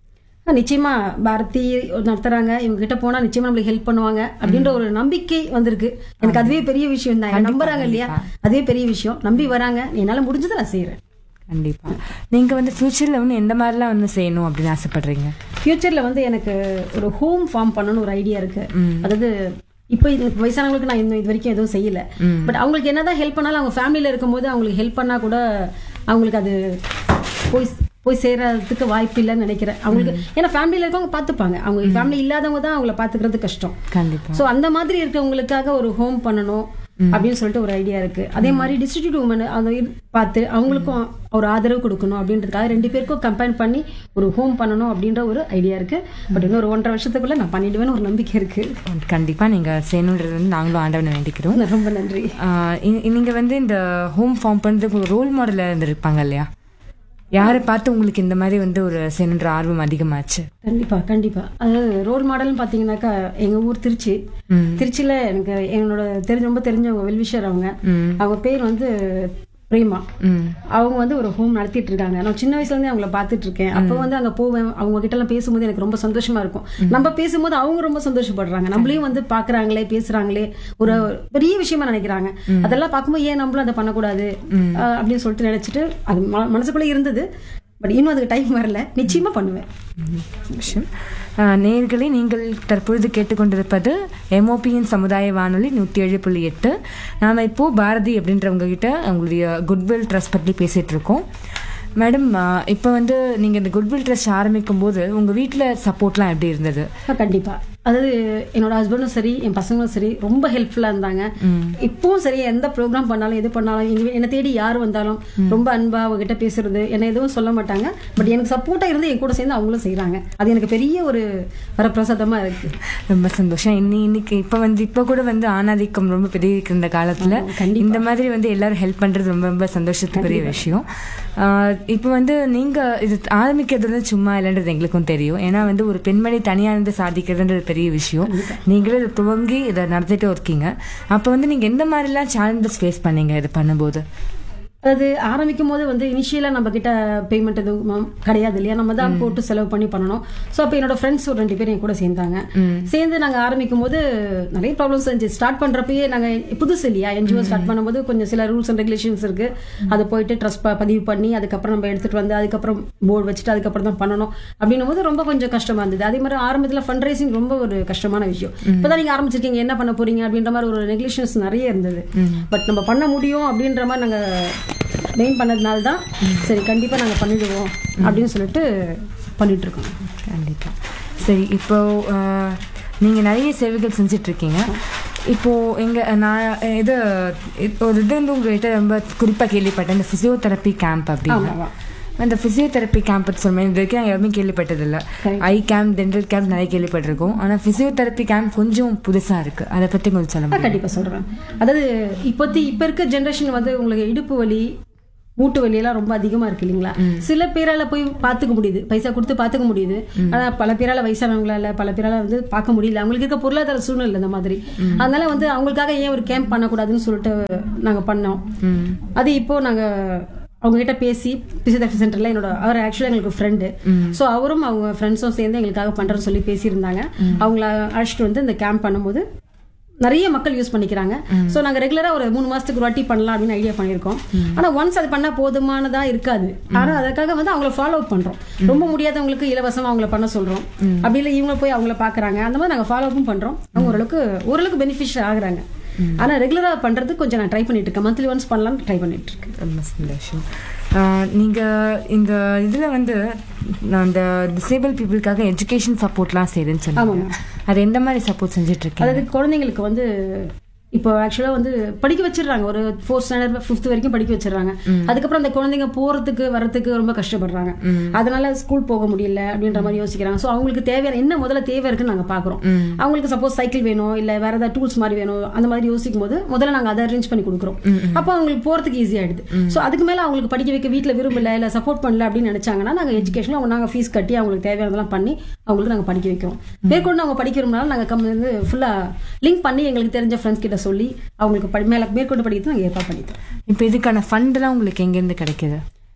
நிச்சயமா பாரதி நடத்துறாங்க இவங்க கிட்ட போனா நிச்சயமா நம்மளுக்கு ஹெல்ப் பண்ணுவாங்க அப்படின்ற ஒரு நம்பிக்கை வந்திருக்கு எனக்கு அதுவே பெரிய விஷயம் தான் நம்புறாங்க இல்லையா அதுவே பெரிய விஷயம் நம்பி வராங்க என்னால முடிஞ்சதை நான் செய்யறேன்
கண்டிப்பா நீங்க வந்து ஃபியூச்சர்ல வந்து எந்த மாதிரிலாம் வந்து செய்யணும் அப்படின்னு ஆசைப்படுறீங்க
ஃபியூச்சர்ல வந்து எனக்கு ஒரு ஹோம் ஃபார்ம் பண்ணணும்னு ஒரு ஐடியா இருக்கு அதாவது இப்போ இது வயசானவங்களுக்கு நான் இன்னும் இது வரைக்கும் எதுவும் செய்யல பட் அவங்களுக்கு என்னதான் ஹெல்ப் பண்ணாலும் அவங்க ஃபேமிலியில இருக்கும்போது அவங்களுக்கு ஹெல்ப் பண்ணா கூட அவங்களுக்கு அது போய் போய் சேர்றதுக்கு வாய்ப்பு இல்லைன்னு நினைக்கிறேன் அவங்களுக்கு ஏன்னா ஃபேமிலியில இருக்கவங்க பார்த்துப்பாங்க அவங்க ஃபேமிலி இல்லாதவங்க தான் அவங்கள பார்த்துக்கிறது கஷ்டம்
கண்டிப்பா
ஸோ அந்த மாதிரி இருக்கவங்களுக்காக ஒரு ஹோம் பண்ணணும் அப்படின்னு சொல்லிட்டு ஒரு ஐடியா இருக்கு அதே மாதிரி டிஸ்ட்ரிபியூட் உமன் அதை இது பார்த்து அவங்களுக்கும் ஒரு ஆதரவு கொடுக்கணும் அப்படின்றதுக்காக ரெண்டு பேருக்கும் கம்பைன் பண்ணி ஒரு ஹோம் பண்ணணும் அப்படின்ற ஒரு ஐடியா இருக்கு பட் இன்னும் ஒரு ஒன்றரை வருஷத்துக்குள்ள நான் பண்ணிடுவேன்னு ஒரு நம்பிக்கை இருக்கு
கண்டிப்பா நீங்க செய்யணுன்றது வந்து நாங்களும் ஆண்டவனை வேண்டிக்கிறோம்
ரொம்ப நன்றி
ஆஹ் இ- நீங்க வந்து இந்த ஹோம் ஃபார்ம் பண்றதுக்கு ஒரு ரோல் மாடலா இருந்திருப்பாங்க இல்லையா யாரை பார்த்து உங்களுக்கு இந்த மாதிரி வந்து ஒரு செய்யணுன்ற ஆர்வம் அதிகமாச்சு
கண்டிப்பா கண்டிப்பா அதாவது ரோல் மாடல்னு பாத்தீங்கன்னாக்கா எங்க ஊர் திருச்சி திருச்சியில எனக்கு என்னோட தெரிஞ்ச ரொம்ப தெரிஞ்சவங்க வெல்விஷர் அவங்க அவங்க பேர் வந்து பிரேமா அவங்க வந்து ஒரு ஹோம் நடத்திட்டு இருக்காங்க நான் சின்ன வயசுல இருந்தே அவங்கள பார்த்துட்டு இருக்கேன் அப்போ வந்து அங்க போவேன் அவங்க கிட்ட எல்லாம் பேசும்போது எனக்கு ரொம்ப சந்தோஷமா இருக்கும் நம்ம பேசும்போது அவங்க ரொம்ப சந்தோஷப்படுறாங்க நம்மளையும் வந்து பாக்குறாங்களே பேசுறாங்களே ஒரு பெரிய விஷயமா நினைக்கிறாங்க அதெல்லாம் பார்க்கும்போது ஏன் நம்மளும் அதை பண்ணக்கூடாது அஹ் அப்படின்னு சொல்லிட்டு நினைச்சிட்டு அது ம- மனசுக்குள்ள இருந்தது பட் இன்னும் அதுக்கு டைம் வரல நிச்சயமா பண்ணுவேன்
விஷயம் ஆஹ் நேயர்களே நீங்கள் தற்பொழுது கேட்டுக்கொண்டிருப்பது எம்ஓபியின் சமுதாய வானொலி நூற்றி ஏழு புள்ளி எட்டு நாம் இப்போ பாரதி அப்படின்றவங்க கிட்ட அவங்களுடைய குட்வில் ட்ரஸ்ட் பற்றி பேசிட்டு இருக்கோம் மேடம் இப்போ வந்து நீங்கள் இந்த குட்வில் ட்ரஸ்ட் ஆரம்பிக்கும் போது உங்கள் வீட்டில் சப்போர்ட்லாம் எப்படி இருந்தது
ஆ, கண்டிப்பா அதாவது என்னோட ஹஸ்பண்டும் சரி என் பசங்களும் சரி ரொம்ப ஹெல்ப்ஃபுல்லா இருந்தாங்க இப்பவும் சரி எந்த ப்ரோக்ராம் பண்ணாலும் எது பண்ணாலும் எங்க வீ- என்னை தேடி யார் வந்தாலும் ரொம்ப அன்பா அவங்ககிட்ட பேசுறது என்ன எதுவும் சொல்ல மாட்டாங்க பட் எனக்கு சப்போர்ட்டா இருந்து என் கூட சேர்ந்து அவங்களும் செய்றாங்க அது எனக்கு பெரிய ஒரு வரப்பிரசாதமா இருக்கு
ரொம்ப சந்தோஷம் இன்னி இன்னைக்கு இப்போ வந்து இப்போ கூட வந்து ஆணாதிக்கம் ரொம்ப பெரிய இருக்கு இந்த காலத்தில் இந்த மாதிரி வந்து எல்லாரும் ஹெல்ப் பண்ணுறது ரொம்ப ரொம்ப சந்தோஷத்துக்குரிய விஷயம் ஆஹ் இப்போ வந்து நீங்கள் இது ஆரம்பிக்கிறது வந்து சும்மா இல்லைன்றது எங்களுக்கும் தெரியும் ஏன்னா வந்து ஒரு பெண்மணி தனியாக இருந்து சாதிக்கிறதுன்றது பெரிய விஷயம் நீங்களே இதை துவங்கி இதை நடத்திட்டு இருக்கீங்க அப்போ வந்து நீங்கள் எந்த மாதிரிலாம் சேலஞ்சஸ் ஃபேஸ் பண்ணீங்க இது பண்ணும்போது
அது ஆரம்பிக்கும் போது வந்து இனிஷியலா நம்ம கிட்ட பேமெண்ட் எதுவும் ம- கிடையாது இல்லையா நம்ம தான் போட்டு செலவு பண்ணி பண்ணணும் ஸோ அப்போ என்னோட ஃப்ரெண்ட்ஸ் ஒரு ரெண்டு பேர் என் கூட சேர்ந்தாங்க சேர்ந்து நாங்க ஆரம்பிக்கும் போது நிறைய ப்ராப்ளம்ஸ் இருந்துச்சு ஸ்டார்ட் பண்றப்பயே நாங்க புதுசு இல்லையா என்ஜிஓ ஸ்டார்ட் பண்ணும்போது கொஞ்சம் சில ரூல்ஸ் அண்ட் ரெகுலேஷன்ஸ் இருக்கு அதை போயிட்டு ட்ரஸ்ட் பதிவு பண்ணி அதுக்கப்புறம் நம்ம எடுத்துட்டு வந்து அதுக்கப்புறம் போர்டு வச்சுட்டு அதுக்கப்புறம் தான் பண்ணணும் அப்படின்னும் போது ரொம்ப கொஞ்சம் கஷ்டமா இருந்தது அதே மாதிரி ஆரம்பத்துல ஃபண்ட் ரைசிங் ரொம்ப ஒரு கஷ்டமான விஷயம் இப்பதான் நீங்க ஆரம்பிச்சிருக்கீங்க என்ன பண்ண போறீங்க அப்படின்ற மாதிரி ஒரு ரெகுலேஷன்ஸ் நிறைய இருந்தது பட் நம்ம பண்ண முடியும் அப்படின்ற மாதிரி நாங்க மெயின் பண்ணதுனால தான் சரி கண்டிப்பா நாங்க பண்ணிடுவோம் அப்படின்னு சொல்லிட்டு பண்ணிட்டு இருக்கோம்
கண்டிப்பா சரி இப்போ ஆஹ், நீங்க நிறைய சேவைகள் செஞ்சுட்டு இருக்கீங்க இப்போ எங்க நான் இது இப்போ ஒரு இது வந்து உங்ககிட்ட ரொம்ப குறிப்பா கேள்விப்பட்டேன் இந்த பிசியோதெரப்பி கேம்ப் அப்படின்னு
ஆமா.
அந்த பிசியோதெரப்பி கேம்ப் சொல்லுவேன் இது வரைக்கும் நாங்கள் யாருமே கேள்விப்பட்டதில்ல ஐ கேம்ப் டென்டல் கேம்ப் நிறைய கேள்விப்பட்டிருக்கோம் ஆனா பிசியோதெரப்பி கேம்ப் கொஞ்சம் புதுசா இருக்கு அதை பத்தி கொஞ்சம் சொல்ல
ஆ,
முடியும்
கண்டிப்பா சொல்றேன் அதாவது இப்போத்தி இப்ப இருக்க ஜென்ரேஷன் வந்து உங்களுக்கு இடுப்பு வலி மூட்டு வலி எல்லாம் ரொம்ப அதிகமா இருக்கு இல்லைங்களா சில பேரால போய் பாத்துக்க முடியுது பைசா கொடுத்து பாத்துக்க முடியுது ஆனா பல பேரால வயசானவங்களால பல பேரால வந்து பார்க்க முடியல அவங்களுக்கு இருக்க பொருளாதார சூழ்நிலை இந்த மாதிரி அதனால வந்து அவங்களுக்காக ஏன் ஒரு கேம்ப் பண்ணக்கூடாதுன்னு சொல்லிட்டு நாங்க பண்ணோம் அது இப்போ நாங்க அவங்க கிட்ட பேசி பிசியோதெரபி சென்டர்ல என்னோட அவர் ஆக்சுவலா எங்களுக்கு ஃப்ரெண்டு ஸோ அவரும் அவங்க ஃப்ரெண்ட்ஸும் சேர்ந்து எங்களுக்காக பண்றேன்னு சொல்லி பேசியிருந்தாங்க அவங்கள அழைச்சிட்டு வந்து இந்த கேம்ப் பண்ணும்போது நிறைய மக்கள் யூஸ் பண்ணிக்கிறாங்க சோ நாங்க ரெகுலரா ஒரு மூணு மாசத்துக்கு ஒரு வாட்டி பண்ணலாம் அப்படின்னு ஐடியா பண்ணியிருக்கோம் ஆனா ஒன்ஸ் அது பண்ணா போதுமானதா இருக்காது ஆனா அதுக்காக வந்து அவங்கள ஃபாலோ பண்றோம் ரொம்ப முடியாதவங்களுக்கு இலவசமா அவங்கள பண்ண சொல்றோம் அப்படி இல்லை இவங்க போய் அவங்கள பாக்குறாங்க அந்த மாதிரி நாங்க ஃபாலோ அப்பும் பண்றோம் அவங்க ஓரளவுக்கு ஓரளவுக்கு பெனிஃபிஷியல் ஆகுறாங்க ஆனா ரெகுலரா பண்றது கொஞ்சம் நான் ட்ரை பண்ணிட்டு இருக்கேன் மந்த்லி ஒன்ஸ் பண்ணலாம்னு ட்ரை பண்ணிட்டு இருக்கேன்
ரொம்ப சந்தோஷம் ஆஹ் நீங்க இந்த இதுல வந்து நான் இந்த டிசேபிள் பீப்புளுக்காக எஜுகேஷன் சப்போர்ட்லாம் செய்யுதுன்னு சொன்னாங்க அது எந்த மாதிரி சப்போர்ட் செஞ்சுட்டு இருக்கீங்க
அதாவது குழந்தைங்களுக்கு வந்து இப்போ ஆக்சுவலா வந்து படிக்க வச்சிடுறாங்க ஒரு ஃபோர்த் ஸ்டாண்டர்ட் ஃபிஃப்த் வரைக்கும் படிக்க வச்சிடுறாங்க அதுக்கப்புறம் அந்த குழந்தைங்க போறதுக்கு வரதுக்கு ரொம்ப கஷ்டப்படுறாங்க அதனால ஸ்கூல் போக முடியல அப்படின்ற மாதிரி யோசிக்கிறாங்க ஸோ அவங்களுக்கு தேவையான என்ன முதல்ல தேவை இருக்குன்னு நாங்க பாக்குறோம் அவங்களுக்கு சப்போஸ் சைக்கிள் வேணும் இல்ல வேற ஏதாவது டூல்ஸ் மாதிரி வேணும் அந்த மாதிரி யோசிக்கும் போது முதல்ல நாங்க அதை அரேஞ்ச் பண்ணி கொடுக்குறோம் அப்போ அவங்களுக்கு போறதுக்கு ஈஸி ஆயிடுது ஸோ அதுக்கு மேல அவங்களுக்கு படிக்க வைக்க வீட்டுல விரும்பல இல்ல சப்போர்ட் பண்ணல அப்படின்னு நினைச்சாங்கன்னா நாங்க எஜுகேஷன் அவங்க நாங்க ஃபீஸ் கட்டி அவங்களுக்கு தேவையானதெல்லாம் பண்ணி அவங்களுக்கு நாங்க படிக்க வைக்கிறோம் மேற்கொண்டு அவங்க படிக்கிறோம்னால நாங்க கம் வந்து ஃபுல்லா லிங்க் பண்ணி எங்களுக்கு தெரிஞ்ச ஃப்ரெண்ட்ஸ் கிட்ட சொல்லி அவங்களுக்கு படி மேல மேற்கொண்டு படிக்கிறது நாங்க ஏற்பாடு பண்ணித்தரோம்
இப்போ இதுக்கான ஃபண்ட்லாம் உங்களுக்கு எங்கேருந்து கிடைக்குது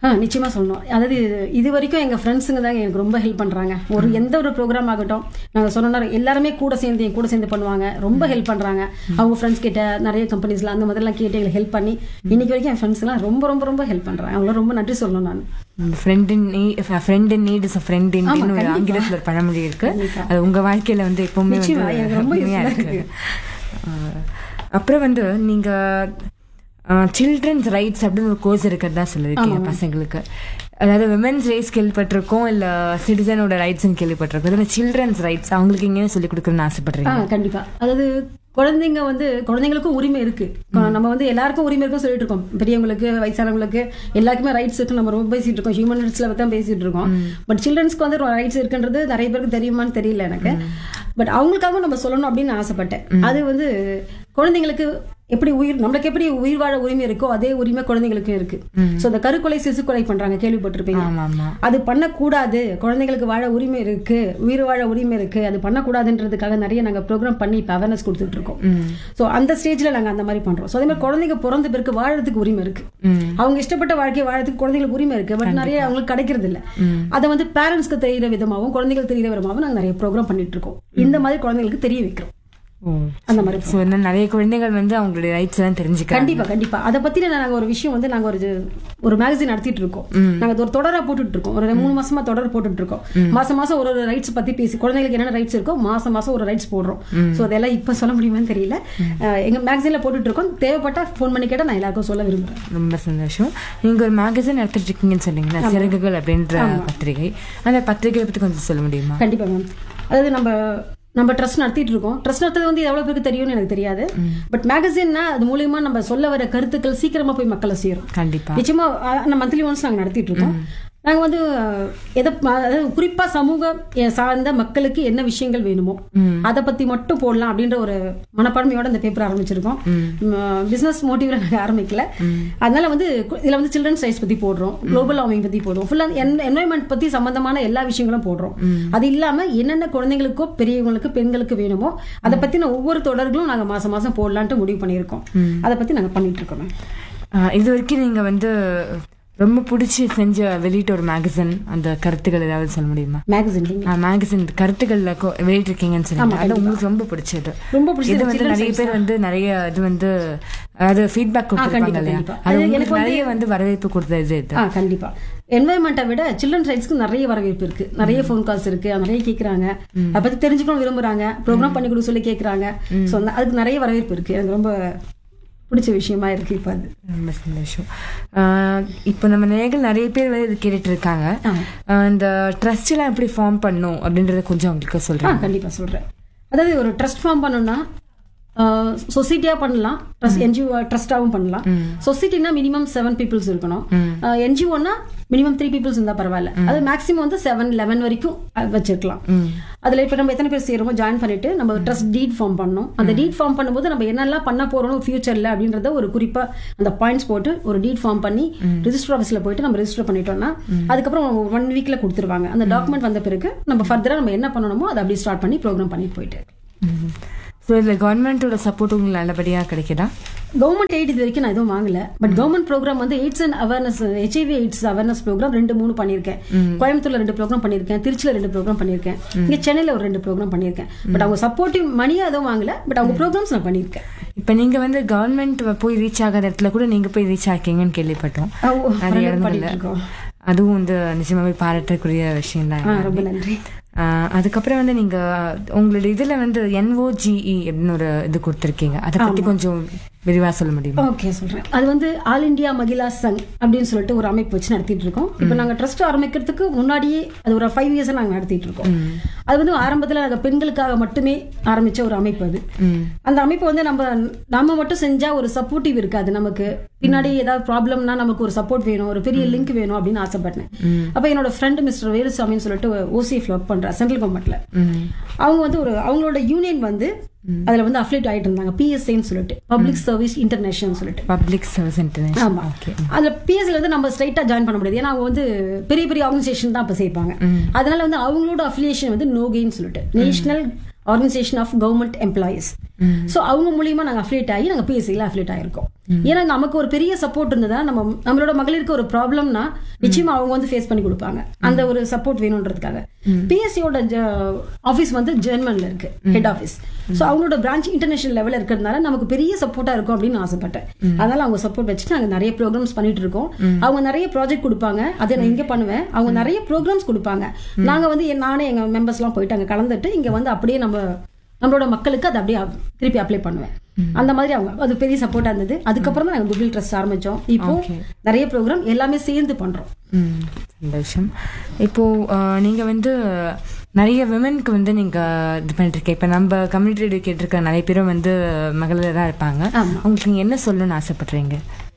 ஆ நிச்சயமா சொல்லணும் அதாவது இது- இது வரைக்கும் எங்க ஃப்ரெண்ட்ஸுங்க தான் எனக்கு ரொம்ப ஹெல்ப் பண்றாங்க ஒரு எந்த ஒரு ப்ரோக்ராம் ஆகட்டும் நாங்க சொன்னோம்னா எல்லாருமே கூட சேர்ந்து என் கூட சேர்ந்து பண்ணுவாங்க ரொம்ப ஹெல்ப் பண்றாங்க அவங்க ஃப்ரெண்ட்ஸ் கிட்ட நிறைய கம்பெனிஸ்ல அந்த மாதிரிலாம் கேட்டு எங்களுக்கு ஹெல்ப் பண்ணி இன்னைக்கு வரைக்கும் என் ஃப்ரெண்ட்ஸ் எல்லாம் ரொம்ப ரொம்ப ரொம்ப ஹெல்ப் பண்றாங்க அவங்கள ரொம்ப நன்றி சொல்லணும் நான்
friend in friend in need is a friend in
ஆமா,
ஒரு
கண்டிப்பா.
ஆங்கிலத்தில் ஒரு பழமொழி இருக்கு
கண்டிப்பா.
அது உங்க வாழ்க்கையில வந்து எப்பவுமே வந்து
நிச்சயமா, எனக்கு ரொம்ப
உண்மையா
useful-ஆ
இருக்கு
இருக்கு.
ஆஹ், அப்புறம் வந்து நீங்க சில்ட்ரன்ஸ் ரைட்ஸ் அப்படின்னு ஒரு கோர்ஸ் இருக்கிறதா சொல்லியிருக்கீங்க பசங்களுக்கு அதாவது விமென்ஸ் ரைட்ஸ் கேள்விப்பட்டிருக்கோம் இல்ல சிட்டிசனோட ரைட்ஸ்னு கேள்விப்பட்டிருக்கோம் அதில் சில்ட்ரன்ஸ் ரைட்ஸ் அவங்களுக்கு எங்கேயும் சொல்லிக் கொடுக்கணும்னு
ஆ
ஆசைப்படுறீங்க
கண்டிப்பா அதாவது குழந்தைங்க வந்து குழந்தைங்களுக்கும் உரிமை இருக்கு நம்ம வந்து எல்லாருக்கும் உரிமை இருக்குன்னு சொல்லிட்டு இருக்கோம் பெரியவங்களுக்கு வயசானவங்களுக்கு எல்லாருக்குமே ரைட்ஸ் இருக்கு நம்ம ரொம்ப பேசிட்டு இருக்கோம் ஹியூமன் ரைட்ஸ்ல தான் பேசிட்டு இருக்கோம் பட் சில்ட்ரன்ஸ்க்கு வந்து ரைட்ஸ் இருக்குன்றது நிறைய பேருக்கு தெரியுமான்னு தெரியல எனக்கு பட் அவங்களுக்காகவும் நம்ம சொல்லணும் அப்படின்னு நான் ஆசைப்பட்டேன் அது வந்து குழந்தைங்களுக்கு எப்படி உயிர் நம்மளுக்கு எப்படி உயிர் வாழ உரிமை இருக்கோ அதே உரிமை குழந்தைங்களுக்கும் இருக்கு சோ இந்த கருக்கொலை சிசு கொலை பண்றாங்க கேள்விப்பட்டிருப்பீங்க
ஆமா ஆமா
அது பண்ணக்கூடாது குழந்தைங்களுக்கு வாழ உரிமை இருக்கு உயிர் வாழ உரிமை இருக்கு அது பண்ணக்கூடாதுன்றதுக்காக நிறைய நாங்க ப்ரோக்ராம் பண்ணி இப்போ அவேர்னஸ் கொடுத்துட்டு இருக்கோம் ஸோ அந்த ஸ்டேஜ்ல நாங்க அந்த மாதிரி பண்றோம் ஸோ அதே மாதிரி குழந்தைங்க பிறந்த பிறகு வாழறதுக்கு உரிமை இருக்கு அவங்க இஷ்டப்பட்ட வாழ்க்கையை வாழறதுக்கு குழந்தைங்களுக்கு உரிமை இருக்கு பட் நிறைய அவங்களுக்கு கிடைக்கிறது இல்ல அதை வந்து பேரண்ட்ஸ்க்கு தெரியிற விதமாகவும் குழந்தைங்களுக்கு தெரியிற விதமாகவும் நாங்க நிறைய ப்ரோக்ராம் பண்ணிட்டு இருக்கோம் இந்த மாதிரி குழந்தைங்களுக்கு தெரிய வைக்கிறோம்
ஓ
அந்த மாதிரி
ஸோ நிறைய குழந்தைகள் வந்து அவங்களுடைய ரைட்ஸ் எல்லாம் தெரிஞ்சுக்கிறாங்க
கண்டிப்பா கண்டிப்பா அதை பத்தின நாங்க ஒரு விஷயம் வந்து நாங்க ஒரு ஒரு மேகசின் நடத்திட்டு இருக்கோம் நாங்க அது ஒரு தொடரா போட்டுட்டு இருக்கோம் ஒரு மூணு மாசமா தொடர் போட்டுட்டு இருக்கோம் மாசம் மாசம் ஒரு ஒரு ரைட்ஸ் பத்தி பேசி குழந்தைங்களுக்கு என்னென்ன ரைட்ஸ் இருக்கோ மாசம் மாசம் ஒரு ரைட்ஸ் போடுறோம் சோ அதெல்லாம் இப்ப சொல்ல முடியுமான்னு தெரியல அஹ் எங்க மேகசின்ல போட்டுட்டு இருக்கோம் தேவைப்பட்டா ஃபோன் பண்ணி கேட்டா நான் எல்லாருக்கும் சொல்ல விரும்புறேன்
ரொம்ப சந்தோஷம் நீங்க ஒரு மேகசின் எடுத்துட்டு இருக்கீங்கன்னு சொன்னீங்களா சிறகுகள் அப்படின்ற பத்திரிகை அந்த பத்திரிகையை பத்தி கொஞ்சம் சொல்ல முடியுமா
கண்டிப்பா மேம் அதாவது நம்ம நம்ம ட்ரஸ்ட் நடத்திட்டு இருக்கோம் ட்ரஸ்ட் நடத்துறது வந்து எவ்வளவு பேருக்கு தெரியும்னு எனக்கு தெரியாது பட் மேகசின்னா அது மூலியமா நம்ம சொல்ல வர கருத்துக்கள் சீக்கிரமா போய் மக்களை சேரும்
கண்டிப்பா
நிச்சயமா மந்த்லி ஒன்ஸ் நாங்க நடத்திட்டு இருக்கோம் நாங்க வந்து அஹ், எதை அதாவது குறிப்பா சமூக அஹ், சார்ந்த மக்களுக்கு என்ன விஷயங்கள் வேணுமோ அதை பத்தி மட்டும் போடலாம் அப்படின்ற ஒரு மனப்பான்மையோட இந்த பேப்பர் ஆரம்பிச்சிருக்கோம் பிசினஸ் மோட்டிவ்ல நாங்க ஆரம்பிக்கல அதனால வந்து கு- இதுல வந்து சில்ட்ரன்ஸ் ரைட்ஸ் பத்தி போடுறோம் குளோபல் வார்மிங் பத்தி போடுறோம் ஃபுல்லா என்வாயன்மெண்ட் பத்தி சம்பந்தமான எல்லா விஷயங்களும் போடுறோம் அது இல்லாம என்னென்ன குழந்தைங்களுக்கோ பெரியவங்களுக்கு பெண்களுக்கு வேணுமோ அதை பத்தின ஒவ்வொரு தொடர்களும் நாங்க மாசம் மாசம் போடலான்ட்டு முடிவு பண்ணியிருக்கோம் அதை பத்தி நாங்க பண்ணிட்டு இருக்கோம் ma'am.
ஆஹ் இது வரைக்கும் நீங்க வந்து ரொம்ப பிடிச்சி செஞ்ச வெளியிட்ட ஒரு மேகசின் அந்த கருத்துக்கள் ஏதாவது சொல்ல முடியுமா
மேகசின்
மேகசின் கருத்துக்கள்ல கொ- வெளியிட்டிருக்கீங்கன்னு சொன்னீங்க அது உங்களுக்கு ரொம்ப பிடிச்சது
ரொம்ப பிடிச்சது
இது வந்து
children's
நிறைய
rights
பேர் வந்து நிறைய இது வந்து அதாவது ஃபீட்பேக் கொடுத்துருப்பாங்க
கண்டிப்பா,
இல்லையா
கண்டிப்பா.
அது
அது
உங்களுக்கு
எனக்கு வந்து-
நிறைய வந்து வரவேற்பு கொடுத்தது இது
ஆ கண்டிப்பா என்வாயன்மெண்ட்டை விட சில்ட்ரன் ரைட்ஸ்க்கு நிறைய வரவேற்பு இருக்கு நிறைய ஃபோன் கால்ஸ் இருக்கு நிறைய கேக்குறாங்க அதை பத்தி தெரிஞ்சுக்கணும் விரும்புறாங்க ப்ரோக்ராம் பண்ணி கொடுக்க சொல்லி கேக்குறாங்க ஸோ அதுக்கு நிறைய வரவேற்பு இருக்கு எனக்கு ரொம்ப பிடிச்ச விஷயமா இருக்கு இப்போ அது
ரொம்ப சந்தோஷம் ஆஹ் இப்போ நம்ம நேர்கள் நிறைய பேர் வந்து இது கேட்டுட்டு இருக்காங்க ஆஹ் இந்த ட்ரஸ்ட் எல்லாம் எப்படி ஃபார்ம் பண்ணும் அப்படின்றத கொஞ்சம் அவங்களுக்கு
ஆ
சொல்றேன்
கண்டிப்பா சொல்றேன் அதாவது ஒரு ட்ரஸ்ட் ஃபார்ம் பண்ணணும்னா சொசைட்டியா பண்ணலாம் ட்ரஸ்ட் என்ஜிஓ ட்ரஸ்டாவும் பண்ணலாம் சொசைட்டினா மினிமம் செவன் பீப்புள்ஸ் இருக்கணும் என்ஜிஓனா மினிமம் த்ரீ பீப்புள்ஸ் இருந்தா பரவாயில்ல அது மேக்ஸிமம் வந்து செவன் லெவன் வரைக்கும் அஹ், வச்சிருக்கலாம் அதுல இப்ப நம்ம எத்தனை பேர் சேருமோ ஜாயின் பண்ணிட்டு நம்ம ட்ரஸ்ட் டீட் ஃபார்ம் பண்ணணும் அந்த டீட் ஃபார்ம் பண்ணும்போது நம்ம என்னெல்லாம் பண்ண போறோம் ஃபியூச்சர்ல அப்படின்றத ஒரு குறிப்பா அந்த பாயிண்ட்ஸ் போட்டு ஒரு டீட் ஃபார்ம் பண்ணி ரிஜிஸ்டர் ஆஃபீஸ்ல போயிட்டு நம்ம ரெஜிஸ்டர் பண்ணிட்டோம்னா அதுக்கப்புறம் ஒன் வீக்ல கொடுத்துருவாங்க அந்த டாக்குமெண்ட் வந்த பிறகு நம்ம ஃபர்தரா நம்ம என்ன பண்ணணுமோ அதை அப்படியே ஸ்டார்ட் பண்ணி ப்ரோக்ராம் பண்ணிட்டு போயிட்டு
ஸோ இதில் கவர்மெண்ட்டோட சப்போர்ட் உங்களுக்கு நல்லபடியாக கிடைக்குதா
கவர்மெண்ட் எய்ட் இது வரைக்கும் நான் எதுவும் வாங்கல பட் கவர்மெண்ட் ப்ரோக்ராம் வந்து AIDS and awareness HIV AIDS awareness programme ரெண்டு மூணு பண்ணியிருக்கேன் கோயம்புத்தூர்ல ரெண்டு ப்ரோக்ராம் பண்ணியிருக்கேன் திருச்சியில ரெண்டு ப்ரோக்ராம் பண்ணியிருக்கேன் இங்க சென்னையில ஒரு ரெண்டு ப்ரோக்ராம் பண்ணியிருக்கேன் பட் அவங்க சப்போர்ட்டிவ் மணியா எதுவும் வாங்கல பட் அவங்க ப்ரோக்ராம்ஸ் நான் பண்ணியிருக்கேன்
இப்போ நீங்க வந்து கவர்மெண்ட் போய் ரீச் ஆகாத இடத்துல கூட நீங்க போய் ரீச் ஆக்கீங்கன்னு கேள்விப்பட்டோம்
ஓ,
நிறைய
பண்ணிட்டு
இடங்கள்ல
இருக்கோம்.
அதுவும் வந்து நிஜமாவே பாராட்டக்கூடிய விஷயம் தான்
ஆ, ரொம்ப நன்றி
அதுக்கப்புறம் வந்து நீங்க உங்களோட இதுல வந்து என்ஓஜிஇ அப்படின்னு ஒரு இது கொடுத்துருக்கீங்க அதை பத்தி கொஞ்சம் விரிவா சொல்ல முடியுமா
ஓகே சொல்றேன் அது வந்து ஆல் இந்தியா மகிழா சங் அப்படின்னு சொல்லிட்டு ஒரு அமைப்பு வச்சு நடத்திட்டு இருக்கோம் இப்போ நாங்க ட்ரஸ்ட் ஆரம்பிக்கிறதுக்கு முன்னாடியே அது ஒரு ஃபைவ் இயர்ஸ் நாங்க நடத்திட்டு இருக்கோம் அது வந்து ஆரம்பத்துல நாங்க பெண்களுக்காக மட்டுமே ஆரம்பிச்ச ஒரு அமைப்பு அது அந்த அமைப்பு வந்து நம்ம நாம மட்டும் செஞ்சா ஒரு சப்போர்ட்டிவ் இருக்காது நமக்கு பின்னாடி ஏதாவது ப்ராப்ளம்னா நமக்கு ஒரு சப்போர்ட் வேணும் ஒரு பெரிய லிங்க் வேணும் அப்படின்னு ஆசைப்பட்டேன் அப்ப என்னோட ஃப்ரெண்ட் மிஸ்டர் வேலுசாமின்னு சொல்லிட்டு ஓசிஎஃப்ல ஒர்க் பண்ற சென்ட்ரல் கவர்மெண்ட்ல அவங்க வந்து ஒரு அவங்களோட யூனியன் வந்து அதுல வந்து அஃபிலேட் ஆயிட்டு இருந்தாங்க பிஎஸ்ஐன்னு சொல்லிட்டு பப்ளிக் சர்வீஸ் இன்டர்நேஷனல் சொல்லிட்டு
பப்ளிக் சர்வீஸ் இன்டர்நேஷனல்
ஆமா அதுல பிஎஸ்சில வந்து நம்ம ஸ்ட்ரைட்டா ஜாயின் பண்ண முடியாது ஏன்னா அவங்க வந்து பெரிய பெரிய ஆர்கனைசேஷன் தான் அப்ப சேர்ப்பாங்க அதனால வந்து அவங்களோட அஃபிலியேஷன் வந்து நோகேன்னு சொல்லிட்டு national organisation of government employees so அவங்க மூலியமா நாங்க அஃபிலியேட் ஆகி நாங்க பிஎஸ்சியில் அஃபிலியேட் ஆயிருக்கோம் ஏன்னா நமக்கு ஒரு பெரிய சப்போர்ட் இருந்ததா நம்ம நம்மளோட மகளிருக்கு ஒரு ப்ராப்ளம்னா நிச்சயமா அவங்க வந்து ஃபேஸ் பண்ணி கொடுப்பாங்க அந்த ஒரு சப்போர்ட் வேணுன்றதுக்காக பிஎஸ்சியோட ஆஃபீஸ் வந்து ஜெர்மன்ல இருக்கு ஹெட் ஆஃபீஸ் சோ அவங்களோட பிரான்ச் இன்டர்நேஷனல் லெவல்ல இருக்கிறதுனால நமக்கு பெரிய சப்போர்ட்டா இருக்கும் அப்படின்னு நான் ஆசைப்பட்டேன் அதனால அவங்க சப்போர்ட் வச்சுட்டு நாங்க நிறைய ப்ரோக்ராம்ஸ் பண்ணிட்டு இருக்கோம் அவங்க நிறைய ப்ராஜெக்ட் கொடுப்பாங்க அதை நான் இங்க பண்ணுவேன் அவங்க நிறைய ப்ரோக்ராம்ஸ் கொடுப்பாங்க நாங்க வந்து என் நானே எங்க மெம்பர்ஸ் எல்லாம் போயிட்டு அங்க கலந்துட்டு இங்க வந்து அப்படியே நம்ம நம்மளோட மக்களுக்கு அதை அப்படியே அப்- திருப்பி அப்ளை பண்ணுவேன் அந்த மாதிரி அவங்க அது பெரிய சப்போர்ட்டா இருந்தது அதுக்கப்புறம் தான் நாங்க குட்வில் ட்ரஸ்ட் ஆரம்பிச்சோம் இப்போ நிறைய ப்ரோக்ராம் எல்லாமே சேர்ந்து பண்றோம்
ம் சந்தோஷம் இப்போ அஹ், நீங்க வந்து நிறைய விமனுக்கு வந்து நீங்க இது பண்ணிட்டு இருக்கீங்க இப்போ நம்ம கம்யூனிட்டி ரேடியோ கேட்டிருக்க நிறைய பேரும் வந்து மகளிர் தான் இருப்பாங்க
ஆமா.
உங்களுக்கு நீங்க என்ன சொல்லணும்னு ஆசைப்படுறீங்க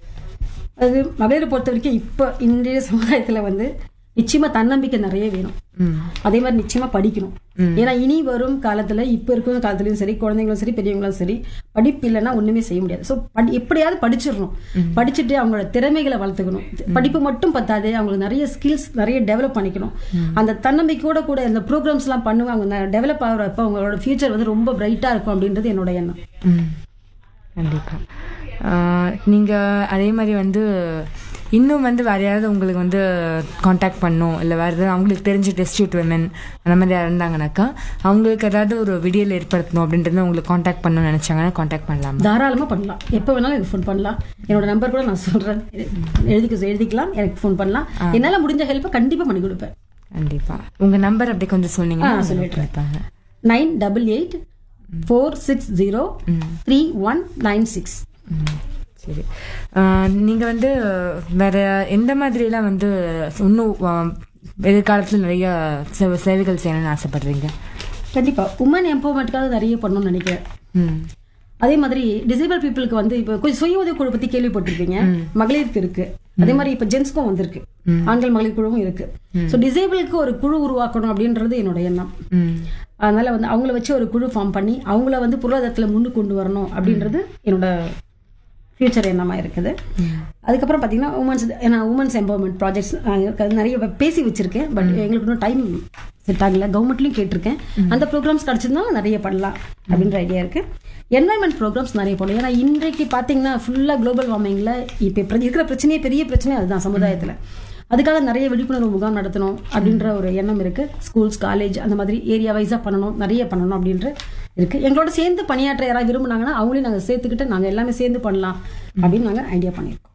அது மகளிரை பொறுத்த வரைக்கும் இப்போ இன்றைய சமுதாயத்துல வந்து நிச்சயமா தன்னம்பிக்கை நிறைய வேணும் அதே மாதிரி நிச்சயமா படிக்கணும் ஏன்னா இனி வரும் காலத்துல இப்ப இருக்கிற காலத்துலயும் சரி குழந்தைங்களும் சரி பெரியவங்களும் சரி படிப்பு இல்லைன்னா ஒண்ணுமே செய்ய முடியாது ஸோ படி எப்படியாவது படிச்சிடணும் படிச்சுட்டு அவங்களோட திறமைகளை வளர்த்துக்கணும் படிப்பு மட்டும் பத்தாது அவங்களுக்கு நிறைய ஸ்கில்ஸ் நிறைய டெவலப் பண்ணிக்கணும் அந்த தன்னம்பிக்கையோட கூட இந்த ப்ரோக்ராம்ஸ் எல்லாம் பண்ணுவாங்க டெவலப் ஆகிறப்ப அவங்களோட ஃபியூச்சர் வந்து ரொம்ப பிரைட்டா இருக்கும் அப்படின்றது என்னோட எண்ணம்
ம் கண்டிப்பா அஹ், நீங்க அதே மாதிரி வந்து இன்னும் வந்து வேற யாராவது உங்களுக்கு வந்து காண்டாக்ட் பண்ணும் இல்லை வேற ஏதாவது அவங்களுக்கு தெரிஞ்ச டெஸ்டியூட் விமன் அந்த மாதிரி யாராவது இருந்தாங்கனாக்கா அவங்களுக்கு ஏதாவது ஒரு விடியல் ஏற்படுத்தணும் அப்படின்றது உங்களுக்கு காண்டாக்ட் பண்ணணும்னு நினைச்சாங்கன்னா காண்டாக்ட் பண்ணலாமா
தாராளமா பண்ணலாம் எப்போ வேணாலும் எனக்கு ஃபோன் பண்ணலாம் என்னோட நம்பர் கூட நான் சொல்றேன் எழுதிக்க எழுதிக்கலாம் எனக்கு ஃபோன் பண்ணலாம் என்னால முடிஞ்ச ஹெல்ப்பை கண்டிப்பா பண்ணி கொடுப்பேன்
கண்டிப்பா உங்க நம்பர் அப்படி கொஞ்சம் சொன்னீங்கன்னா
ஆ,
அவங்க
சொல்லிடுறேன்.
கேட்பாங்க.
Nine double eight four six zero three one nine six
ம், சரி அஹ், நீங்க வந்து வேற எந்த மாதிரிலாம் வந்து இன்னும் அஹ், எதிர்காலத்தில் நிறைய சேவை- சேவைகள் செய்யணும்னு ஆசைப்படுறீங்க
கண்டிப்பா உமன் எம்பவர்மெண்ட்காக நிறைய பண்ணணும்னு நினைக்கிறேன்
ம்
அதே மாதிரி டிசேபிள் பீப்புளுக்கு வந்து இப்போ கொஞ்சம் சுய உதவி குழு பத்தி கேள்விப்பட்டிருப்பீங்க மகளிருக்கு இருக்கு அதே மாதிரி இப்ப ஜென்ஸ்க்கும் வந்திருக்கு ஆண்கள் மகளிர் குழுவும் இருக்கு ஸோ டிசேபிளுக்கு ஒரு குழு உருவாக்கணும் அப்படின்றது என்னோட எண்ணம்
ம்
அதனால வந்து அவங்கள வச்சு ஒரு குழு ஃபார்ம் பண்ணி அவங்கள வந்து பொருளாதாரத்துல முன்னுக்கு கொண்டு வரணும் அப்படின்றது என்னோட ஃபியூச்சர் எண்ணமா இருக்குது அதுக்கப்புறம் பார்த்தீங்கன்னா உமன்ஸ் ஏன்னா உமன்ஸ் எம்பவர்மெண்ட் ப்ராஜெக்ட்ஸ் நிறைய பேசி வச்சிருக்கேன் பட் எங்களுக்கு இன்னும் டைம் செட் ஆகல கவர்மெண்ட்லயும் கேட்டிருக்கேன் அந்த ப்ரோக்ராம்ஸ் கிடைச்சிருந்தாலும் நிறைய பண்ணலாம் அப்படின்ற ஐடியா இருக்கு என்வாயன்மெண்ட் ப்ரோக்ராம்ஸ் நிறைய போடணும் ஏன்னா இன்றைக்கு பார்த்தீங்கன்னா ஃபுல்லாக குளோபல் வார்மிங்ல இப்போ இருக்கிற பிரச்சனையே பெரிய பிரச்சனை அதுதான் சமுதாயத்தில் அதுக்காக நிறைய விழிப்புணர்வு முகாம் நடத்தணும் அப்படின்ற ஒரு எண்ணம் இருக்கு ஸ்கூல்ஸ் காலேஜ் அந்த மாதிரி ஏரியா வைஸா பண்ணணும் நிறைய பண்ணணும் அப்படின்ற இருக்கு எங்களோட சேர்ந்து பணியாற்ற யாராவது விரும்புனாங்கன்னா அவங்களையும் நாங்கள் சேர்த்துக்கிட்டு நாங்கள் எல்லாமே சேர்ந்து பண்ணலாம் அப்படின்னு நாங்கள் ஐடியா பண்ணியிருக்கோம்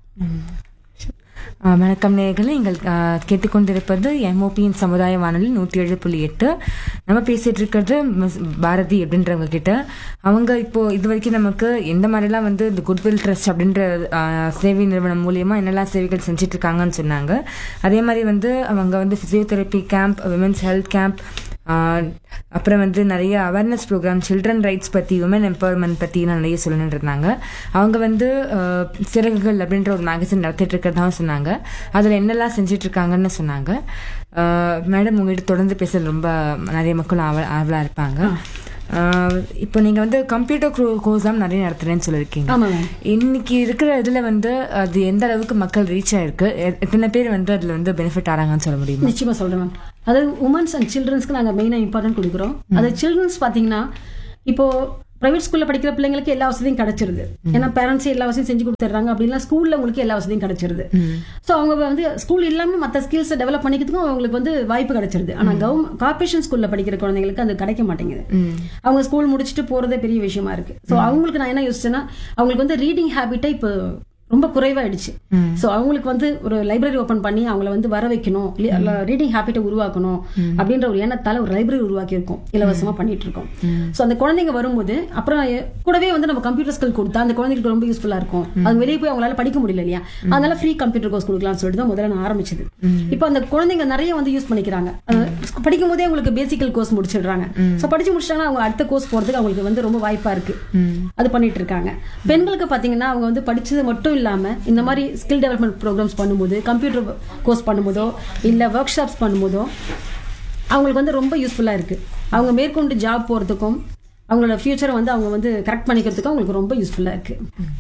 ஆ, வணக்கம் நேயர்களே நீங்கள் ஆ, கேட்டுக்கொண்டிருப்பது எம்ஓபியின் சமுதாய வானொலி நூற்றி ஏழு புள்ளி எட்டு நம்ம பேசிட்டு இருக்கிறது மிஸ் பாரதி அப்படின்றவங்க கிட்ட அவங்க இப்போ இது வரைக்கும் நமக்கு எந்த மாதிரிலாம் வந்து இந்த குட்வில் ட்ரஸ்ட் அப்படின்ற ஆ, சேவை நிறுவனம் மூலியமா என்னெல்லாம் சேவைகள் செஞ்சுட்டு இருக்காங்கன்னு சொன்னாங்க அதே மாதிரி வந்து அவங்க வந்து physiotherapy camp women's health camp ஆஹ் அப்புறம் வந்து நிறைய அவேர்னஸ் ப்ரோக்ராம் சில்ட்ரன் ரைட்ஸ் பற்றி உமன் எம்பவர்மெண்ட் பற்றி நிறைய சொல்லணும்னு இருந்தாங்க அவங்க வந்து ஆஹ் சிறகுகள் அப்படின்ற ஒரு மேகசின் நடத்திட்டு இருக்கிறதாவும் சொன்னாங்க அதில் என்னெல்லாம் செஞ்சுட்டு இருக்காங்கன்னு சொன்னாங்க மேடம் உங்ககிட்ட தொடர்ந்து பேச ரொம்ப நிறைய மக்கள் ஆவ ஆவலாக இருப்பாங்க ஆஹ் இப்போ நீங்கள் வந்து கம்ப்யூட்டர் கோர்ஸாம் நிறைய நடத்துறேன்னு சொல்லியிருக்கீங்க
ஆமா மேம்
இன்னைக்கு இருக்கிற இதில் வந்து அது எந்த அளவுக்கு மக்கள் ரீச் ஆயிருக்கு எ- எத்தனை பேர் வந்து அதில் வந்து பெனிஃபிட் ஆறாங்கன்னு சொல்ல முடியுமா
நிச்சயமா சொல்றேன் மேம் அதாவது உமன்ஸ் அண்ட் சில்ட்ரன்ஸ்க்கு நாங்கள் மெயினாக இம்பார்ட்டன்ட் கொடுக்குறோம் அது சில்ட்ரன்ஸ் பார்த்தீங்கன்னா இப்போ பிரைவேட் ஸ்கூல்ல படிக்கிற பிள்ளைங்களுக்கு எல்லா வசதியும் கிடைச்சிருது ஏன்னா பேரண்ட்ஸ் எல்லா வசதியும் செஞ்சு கொடுத்துட்றாங்க அப்படின்னா ஸ்கூல்ல உங்களுக்கு எல்லா வசதியும் கிடைச்சிருது ஸோ அவங்க வந்து ஸ்கூல் இல்லாம மற்ற ஸ்கில்ஸை டெவலப் பண்ணிக்கிறதுக்கும் அவங்களுக்கு வந்து வாய்ப்பு கிடைச்சிருது ஆனா கவர்மெண்ட் கார்பரேஷன் ஸ்கூல்ல படிக்கிற குழந்தைங்களுக்கு அது கிடைக்க மாட்டேங்குது அவங்க ஸ்கூல் முடிச்சுட்டு போறதே பெரிய விஷயமா இருக்கு ஸோ அவங்களுக்கு நான் என்ன யோசிச்சேன்னா அவங்களுக்கு வந்து ரீடிங் ஹேபிட்டை இப்போ ரொம்ப குறைவாயிடுச்சு ஸோ அவங்களுக்கு வந்து ஒரு லைப்ரரி ஓபன் பண்ணி அவங்கள வந்து வர வைக்கணும் ரீடிங் ஹேபிட்டை உருவாக்கணும் அப்படின்ற ஒரு எண்ணத்தால ஒரு லைப்ரரி உருவாக்கி இருக்கோம் இலவசமா பண்ணிட்டு இருக்கோம் ஸோ அந்த குழந்தைங்க வரும்போது அப்புறம் எ- கூடவே வந்து நம்ம கம்ப்யூட்டர் ஸ்கில் கொடுத்தா அந்த குழந்தைங்களுக்கு ரொம்ப யூஸ்ஃபுல்லா இருக்கும் அது வெளியே போய் அவங்களால படிக்க முடியல இல்லையா அதனால ஃப்ரீ கம்ப்யூட்டர் கோர்ஸ் கொடுக்கலாம்னு சொல்லிட்டு தான் முதல்ல நான் ஆரம்பிச்சது இப்போ அந்த குழந்தைங்க நிறைய வந்து யூஸ் பண்ணிக்கிறாங்க அது படிக்கும் போதே அவங்களுக்கு பேசிக்கல் கோர்ஸ் முடிச்சிடுறாங்க ஸோ படிச்சு முடிச்சிட்டாங்கன்னா அவங்க அடுத்த கோர்ஸ் போறதுக்கு அவங்களுக்கு வந்து ரொம்ப வாய்ப்பா இருக்கு அது பண்ணிட்டு இருக்காங்க பெண்களுக்கு பாத்தீங்கன்னா அவங்க வந்து படிச்சது மட்டும் இல்லாம இந்த மாதிரி ஸ்கில் டெவலப்மெண்ட் ப்ரோக்ராம்ஸ் பண்ணும்போது கம்ப்யூட்டர் கோர்ஸ் பண்ணும்போதோ இல்ல ஒர்க் ஷாப்ஸ் பண்ணும்போதோ அவங்களுக்கு வந்து ரொம்ப யூஸ்ஃபுல்லா இருக்கு அவங்க மேற்கொண்டு ஜாப் போறதுக்கும் அவங்களோட ஃபியூச்சரை வந்து அவங்க வந்து கரெக்ட் பண்ணிக்கிறதுக்கும் அவங்களுக்கு ரொம்ப யூஸ்ஃபுல்லா இருக்கு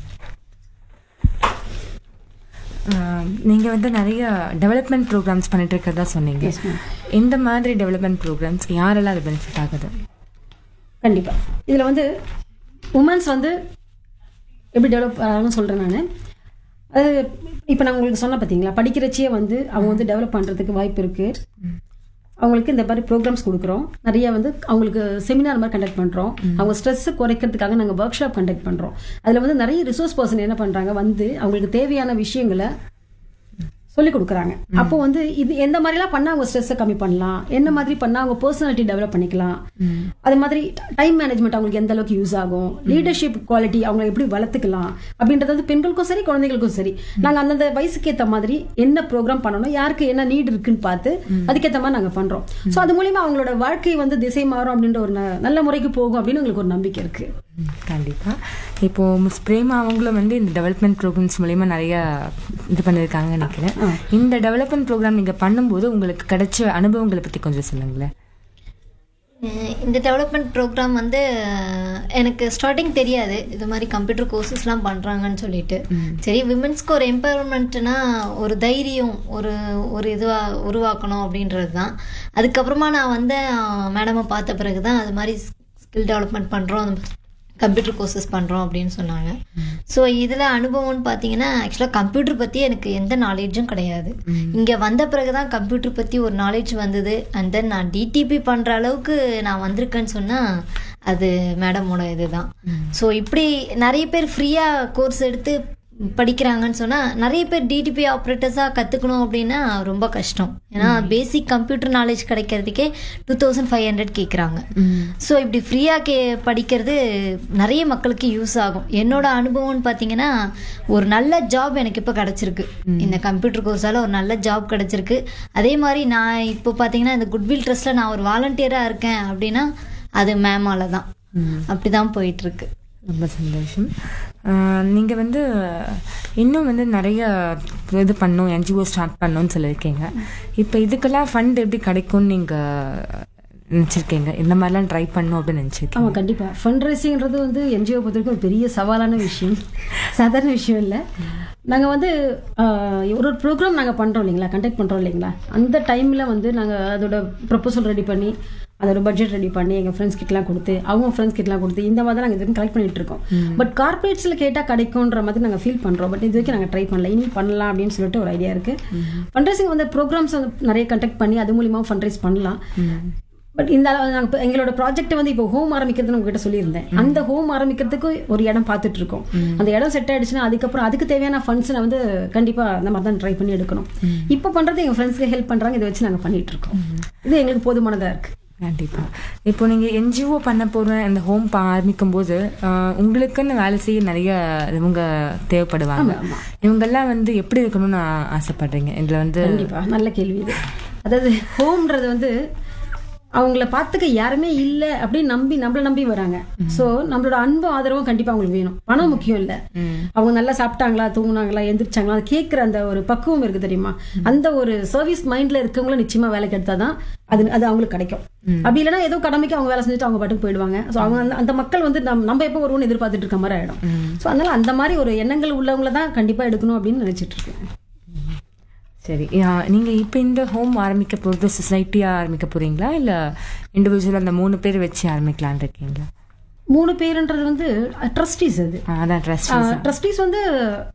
ஆஹ் நீங்க வந்து நிறைய டெவலப்மெண்ட் ப்ரோக்ராம்ஸ் பண்ணிட்டு இருக்கிறதா சொன்னீங்க
Yes, ma'am.
இந்த மாதிரி டெவலப்மெண்ட் ப்ரோக்ராம்ஸ் யாரெல்லாம் அது பெனிஃபிட் ஆகுது
கண்டிப்பா இதுல வந்து உமன்ஸ் வந்து எப்படி டெவலப் ஆகணும்னு சொல்கிறேன் நான் அது இப்போ நான் உங்களுக்கு சொன்ன பார்த்தீங்களா படிக்கிறச்சே வந்து அவங்க வந்து டெவலப் பண்ணுறதுக்கு வாய்ப்பு இருக்குது அவங்களுக்கு இந்த மாதிரி ப்ரோக்ராம்ஸ் கொடுக்குறோம் நிறைய வந்து அவங்களுக்கு செமினார் மாதிரி கண்டக்ட் பண்ணுறோம் அவங்க ஸ்ட்ரெஸ்ஸை குறைக்கிறதுக்காக நாங்கள் ஒர்க் ஷாப் கண்டக்ட் பண்ணுறோம் அதில் வந்து நிறைய ரிசோர்ஸ் பர்சன் என்ன பண்ணுறாங்க வந்து அவங்களுக்கு தேவையான விஷயங்களை சொல்லி கொடுக்குறாங்க அப்போ வந்து இது எந்த மாதிரிலாம் பண்ணா அவங்க ஸ்ட்ரெஸ்ஸை கம்மி பண்ணலாம் என்ன மாதிரி பண்ணா அவங்க பர்சனாலிட்டி டெவலப் பண்ணிக்கலாம் அது மாதிரி டைம் மேனேஜ்மெண்ட் அவங்களுக்கு எந்த அளவுக்கு யூஸ் ஆகும் லீடர்ஷிப் குவாலிட்டி அவங்க எப்படி வளர்த்துக்கலாம் அப்படின்றது வந்து பெண்களுக்கும் சரி குழந்தைகளுக்கும் சரி நாங்க அந்தந்த வயசுக்கு ஏத்த மாதிரி என்ன ப்ரோக்ராம் பண்ணணும் யாருக்கு என்ன நீட் இருக்குன்னு பார்த்து அதுக்கேற்ற மாதிரி நாங்க பண்றோம் ஸோ அது மூலியமா அவங்களோட வாழ்க்கை வந்து திசை மாறும் அப்படின்ற ஒரு ந- நல்ல முறைக்கு போகும் அப்படின்னு எங்களுக்கு ஒரு நம்பிக்கை இருக்கு
கண்டிப்பா இப்போ மிஸ் பிரேமா அவங்களும் வந்து இந்த டெவலப்மெண்ட் ப்ரோக்ராம்ஸ் மூலயமா நிறைய இது பண்ணியிருக்காங்கன்னு நினைக்கிறேன் இந்த டெவலப்மெண்ட் ப்ரோக்ராம் நீங்க பண்ணும்போது உங்களுக்கு கிடைச்ச அனுபவங்களை பத்தி கொஞ்சம் சொல்லுங்களேன்
அஹ் இந்த டெவலப்மெண்ட் ப்ரோக்ராம் வந்து அஹ், எனக்கு ஸ்டார்டிங் தெரியாது இது மாதிரி கம்ப்யூட்டர் கோர்சஸ்லாம் பண்ணுறாங்கன்னு சொல்லிட்டு சரி விமென்ஸ்க்கு ஒரு எம்பவர்மெண்ட்னா ஒரு தைரியம் ஒரு ஒரு இதுவாக உருவாக்கணும் அப்படின்றது தான் அதுக்கப்புறமா நான் வந்து மேடமை பார்த்த பிறகு தான் அது மாதிரி ஸ்கில் டெவலப்மெண்ட் பண்ணுறோம் கம்ப்யூட்டர் கோர்சஸ் பண்ணுறோம் அப்படின்னு சொன்னாங்க ஸோ இதில் அனுபவம்னு பார்த்தீங்கன்னா ஆக்சுவலாக கம்ப்யூட்டர் பற்றி எனக்கு எந்த நாலேஜும் கிடையாது இங்கே வந்த பிறகு தான் கம்ப்யூட்டர் பற்றி ஒரு நாலேஜ் வந்தது அண்ட் தென் நான் டிடிபி பண்ணுற அளவுக்கு நான் வந்திருக்கேன்னு சொன்னால் அது மேடமோட இதுதான் ஸோ இப்படி நிறைய பேர் ஃப்ரீயாக கோர்ஸ் எடுத்து படிக்கிறாங்கன்னு சொன்னால் நிறைய பேர் டிடிபி ஆப்ரேட்டர்ஸாக கற்றுக்கணும் அப்படின்னா ரொம்ப கஷ்டம் ஏன்னா பேசிக் கம்ப்யூட்டர் நாலேஜ் கிடைக்கிறதுக்கே டூ தௌசண்ட் ஃபைவ் ஹண்ட்ரட் கேட்குறாங்க ஸோ இப்படி ஃப்ரீயாக கே படிக்கிறது நிறைய மக்களுக்கு யூஸ் ஆகும் என்னோட அனுபவம்னு பார்த்தீங்கன்னா ஒரு நல்ல ஜாப் எனக்கு இப்போ கிடச்சிருக்கு இந்த கம்ப்யூட்டர் கோர்ஸால் ஒரு நல்ல ஜாப் கிடச்சிருக்கு அதே மாதிரி நான் இப்போ பார்த்தீங்கன்னா இந்த குட்வில் ட்ரஸ்ட்டில் நான் ஒரு வாலண்டியராக இருக்கேன் அப்படின்னா அது மேமால தான் அப்படி தான் போயிட்டுருக்கு
ரொம்ப சந்தோஷம் ஆஹ் நீங்க வந்து இன்னும் வந்து நிறைய இது பண்ணும் என்ஜிஓ ஸ்டார்ட் பண்ணணும்னு சொல்லியிருக்கீங்க இப்போ இதுக்கெல்லாம் ஃபண்ட் எப்படி கிடைக்கும்னு நீங்க நினச்சிருக்கீங்க இந்த மாதிரிலாம் ட்ரை பண்ணும் அப்படின்னு நினச்சிருக்கீங்க
ஆமாம் கண்டிப்பாக ஃபண்ட் ரைசிங்கிறது வந்து என்ஜிஓ பொறுத்த வரைக்கும் ஒரு பெரிய சவாலான விஷயம் சாதாரண விஷயம் இல்லை நாங்கள் வந்து ஆஹ், ஒரு ஒரு ப்ரோக்ராம் நாங்கள் பண்ணுறோம் இல்லைங்களா கண்டக்ட் பண்ணுறோம் இல்லைங்களா அந்த டைமில் வந்து நாங்கள் அதோட ப்ரொபோசல் ரெடி பண்ணி அதோட பட்ஜெட் ரெடி பண்ணி எங்கள் ஃப்ரெண்ட்ஸ் கிட்டலாம் கொடுத்து அவங்க ஃப்ரெண்ட்ஸ் கிட்டலாம் கொடுத்து இந்த மாதிரி தான் நாங்கள் இதுக்கு கலெக்ட் பண்ணிட்டு இருக்கோம் பட் கார்பரேட்ஸில் கேட்டால் கிடைக்கும்ன்ற மாதிரி நாங்கள் ஃபீல் பண்ணுறோம் பட் இது வரைக்கும் நாங்கள் ட்ரை பண்ணல இனி பண்ணலாம் அப்படின்னு சொல்லிட்டு ஒரு ஐடியா இருக்குது ஃபண்ட்ரைசிங் வந்து ப்ரோக்ராம்ஸ் வந்து நிறைய கண்டக்ட் பண்ணி அது மூலியமாக ஃபண்ட்ரைஸ் பண்ணலாம் பட் இந்த அளவு நாங்க இப்ப எங்களோட ப்ராஜெக்ட் வந்து இப்போ ஹோம் ஆரம்பிக்கிறதுன்னு உங்ககிட்ட சொல்லியிருந்தேன் அந்த ஹோம் ஆரம்பிக்கிறதுக்கு ஒரு இடம் பார்த்துட்டு இருக்கோம் அந்த இடம் செட் ஆயிடுச்சுன்னா அதுக்கப்புறம் அதுக்கு தேவையான ஃபண்ட்ஸ் வந்து கண்டிப்பா அந்த மாதிரி தான் ட்ரை பண்ணி எடுக்கணும் இப்போ பண்றது எங்க ஃப்ரெண்ட்ஸ்க்கு ஹெல்ப் பண்றாங்க இதை வச்சு நாங்க பண்ணிட்டு இருக்கோம் இது எங்களுக்கு போதுமானதா இருக்கு
கண்டிப்பா இப்போ நீங்க என்ஜிஓ பண்ண போற அந்த ஹோம் ஆரம்பிக்கும் போது ஆஹ், உங்களுக்குன்னு வேலை செய்ய நிறைய இவங்க தேவைப்படுவாங்க இவங்கெல்லாம் வந்து எப்படி இருக்கணும்னு ஆ- ஆசைப்படுறீங்க இதுல வந்து
கண்டிப்பா நல்ல கேள்வி இது அதாவது ஹோம்ன்றது வந்து அவங்கள பார்த்துக்க யாருமே இல்லை அப்படின்னு நம்பி நம்மள நம்பி வராங்க சோ நம்மளோட அன்பு ஆதரவும் கண்டிப்பா அவங்களுக்கு வேணும் பணம் முக்கியம் இல்ல அவங்க நல்லா சாப்பிட்டாங்களா தூங்குனாங்களா எந்திரிச்சாங்களா அது கேட்குற அந்த ஒரு பக்குவம் இருக்கு தெரியுமா அந்த ஒரு சர்வீஸ் மைண்ட்ல இருக்கவங்கள நிச்சயமா வேலைக்கு எடுத்தாதான் அது அது அவங்களுக்கு கிடைக்கும் அப்படி இல்லைன்னா ஏதோ கடமைக்கு அவங்க வேலை செஞ்சுட்டு அவங்க பாட்டுக்கு போயிடுவாங்க ஸோ அவங்க அந்த அந்த மக்கள் வந்து நம் நம்ம எப்போ வருவோம்னு எதிர்பார்த்துட்டு இருக்க மாதிரி ஆயிடும் ஸோ அதனால அந்த மாதிரி ஒரு எண்ணங்கள் உள்ளவங்கள தான் கண்டிப்பா எடுக்கணும் அப்படின்னு நினைச்சிட்டு இருக்கேன்
சரி ஆஹ், நீங்க இப்போ இந்த ஹோம் ஆரம்பிக்க போறது சொசைட்டியா ஆரம்பிக்க போறீங்களா இல்ல இண்டிவிஜுவல் அந்த மூணு பேர் வச்சு ஆரம்பிக்கலாம்னு இருக்கீங்களா
மூணு பேருன்றது வந்து ட்ரஸ்டீஸ் அது
ஆஹ், அதான் ட்ரஸ்ட்
ட்ரஸ்டீஸ் வந்து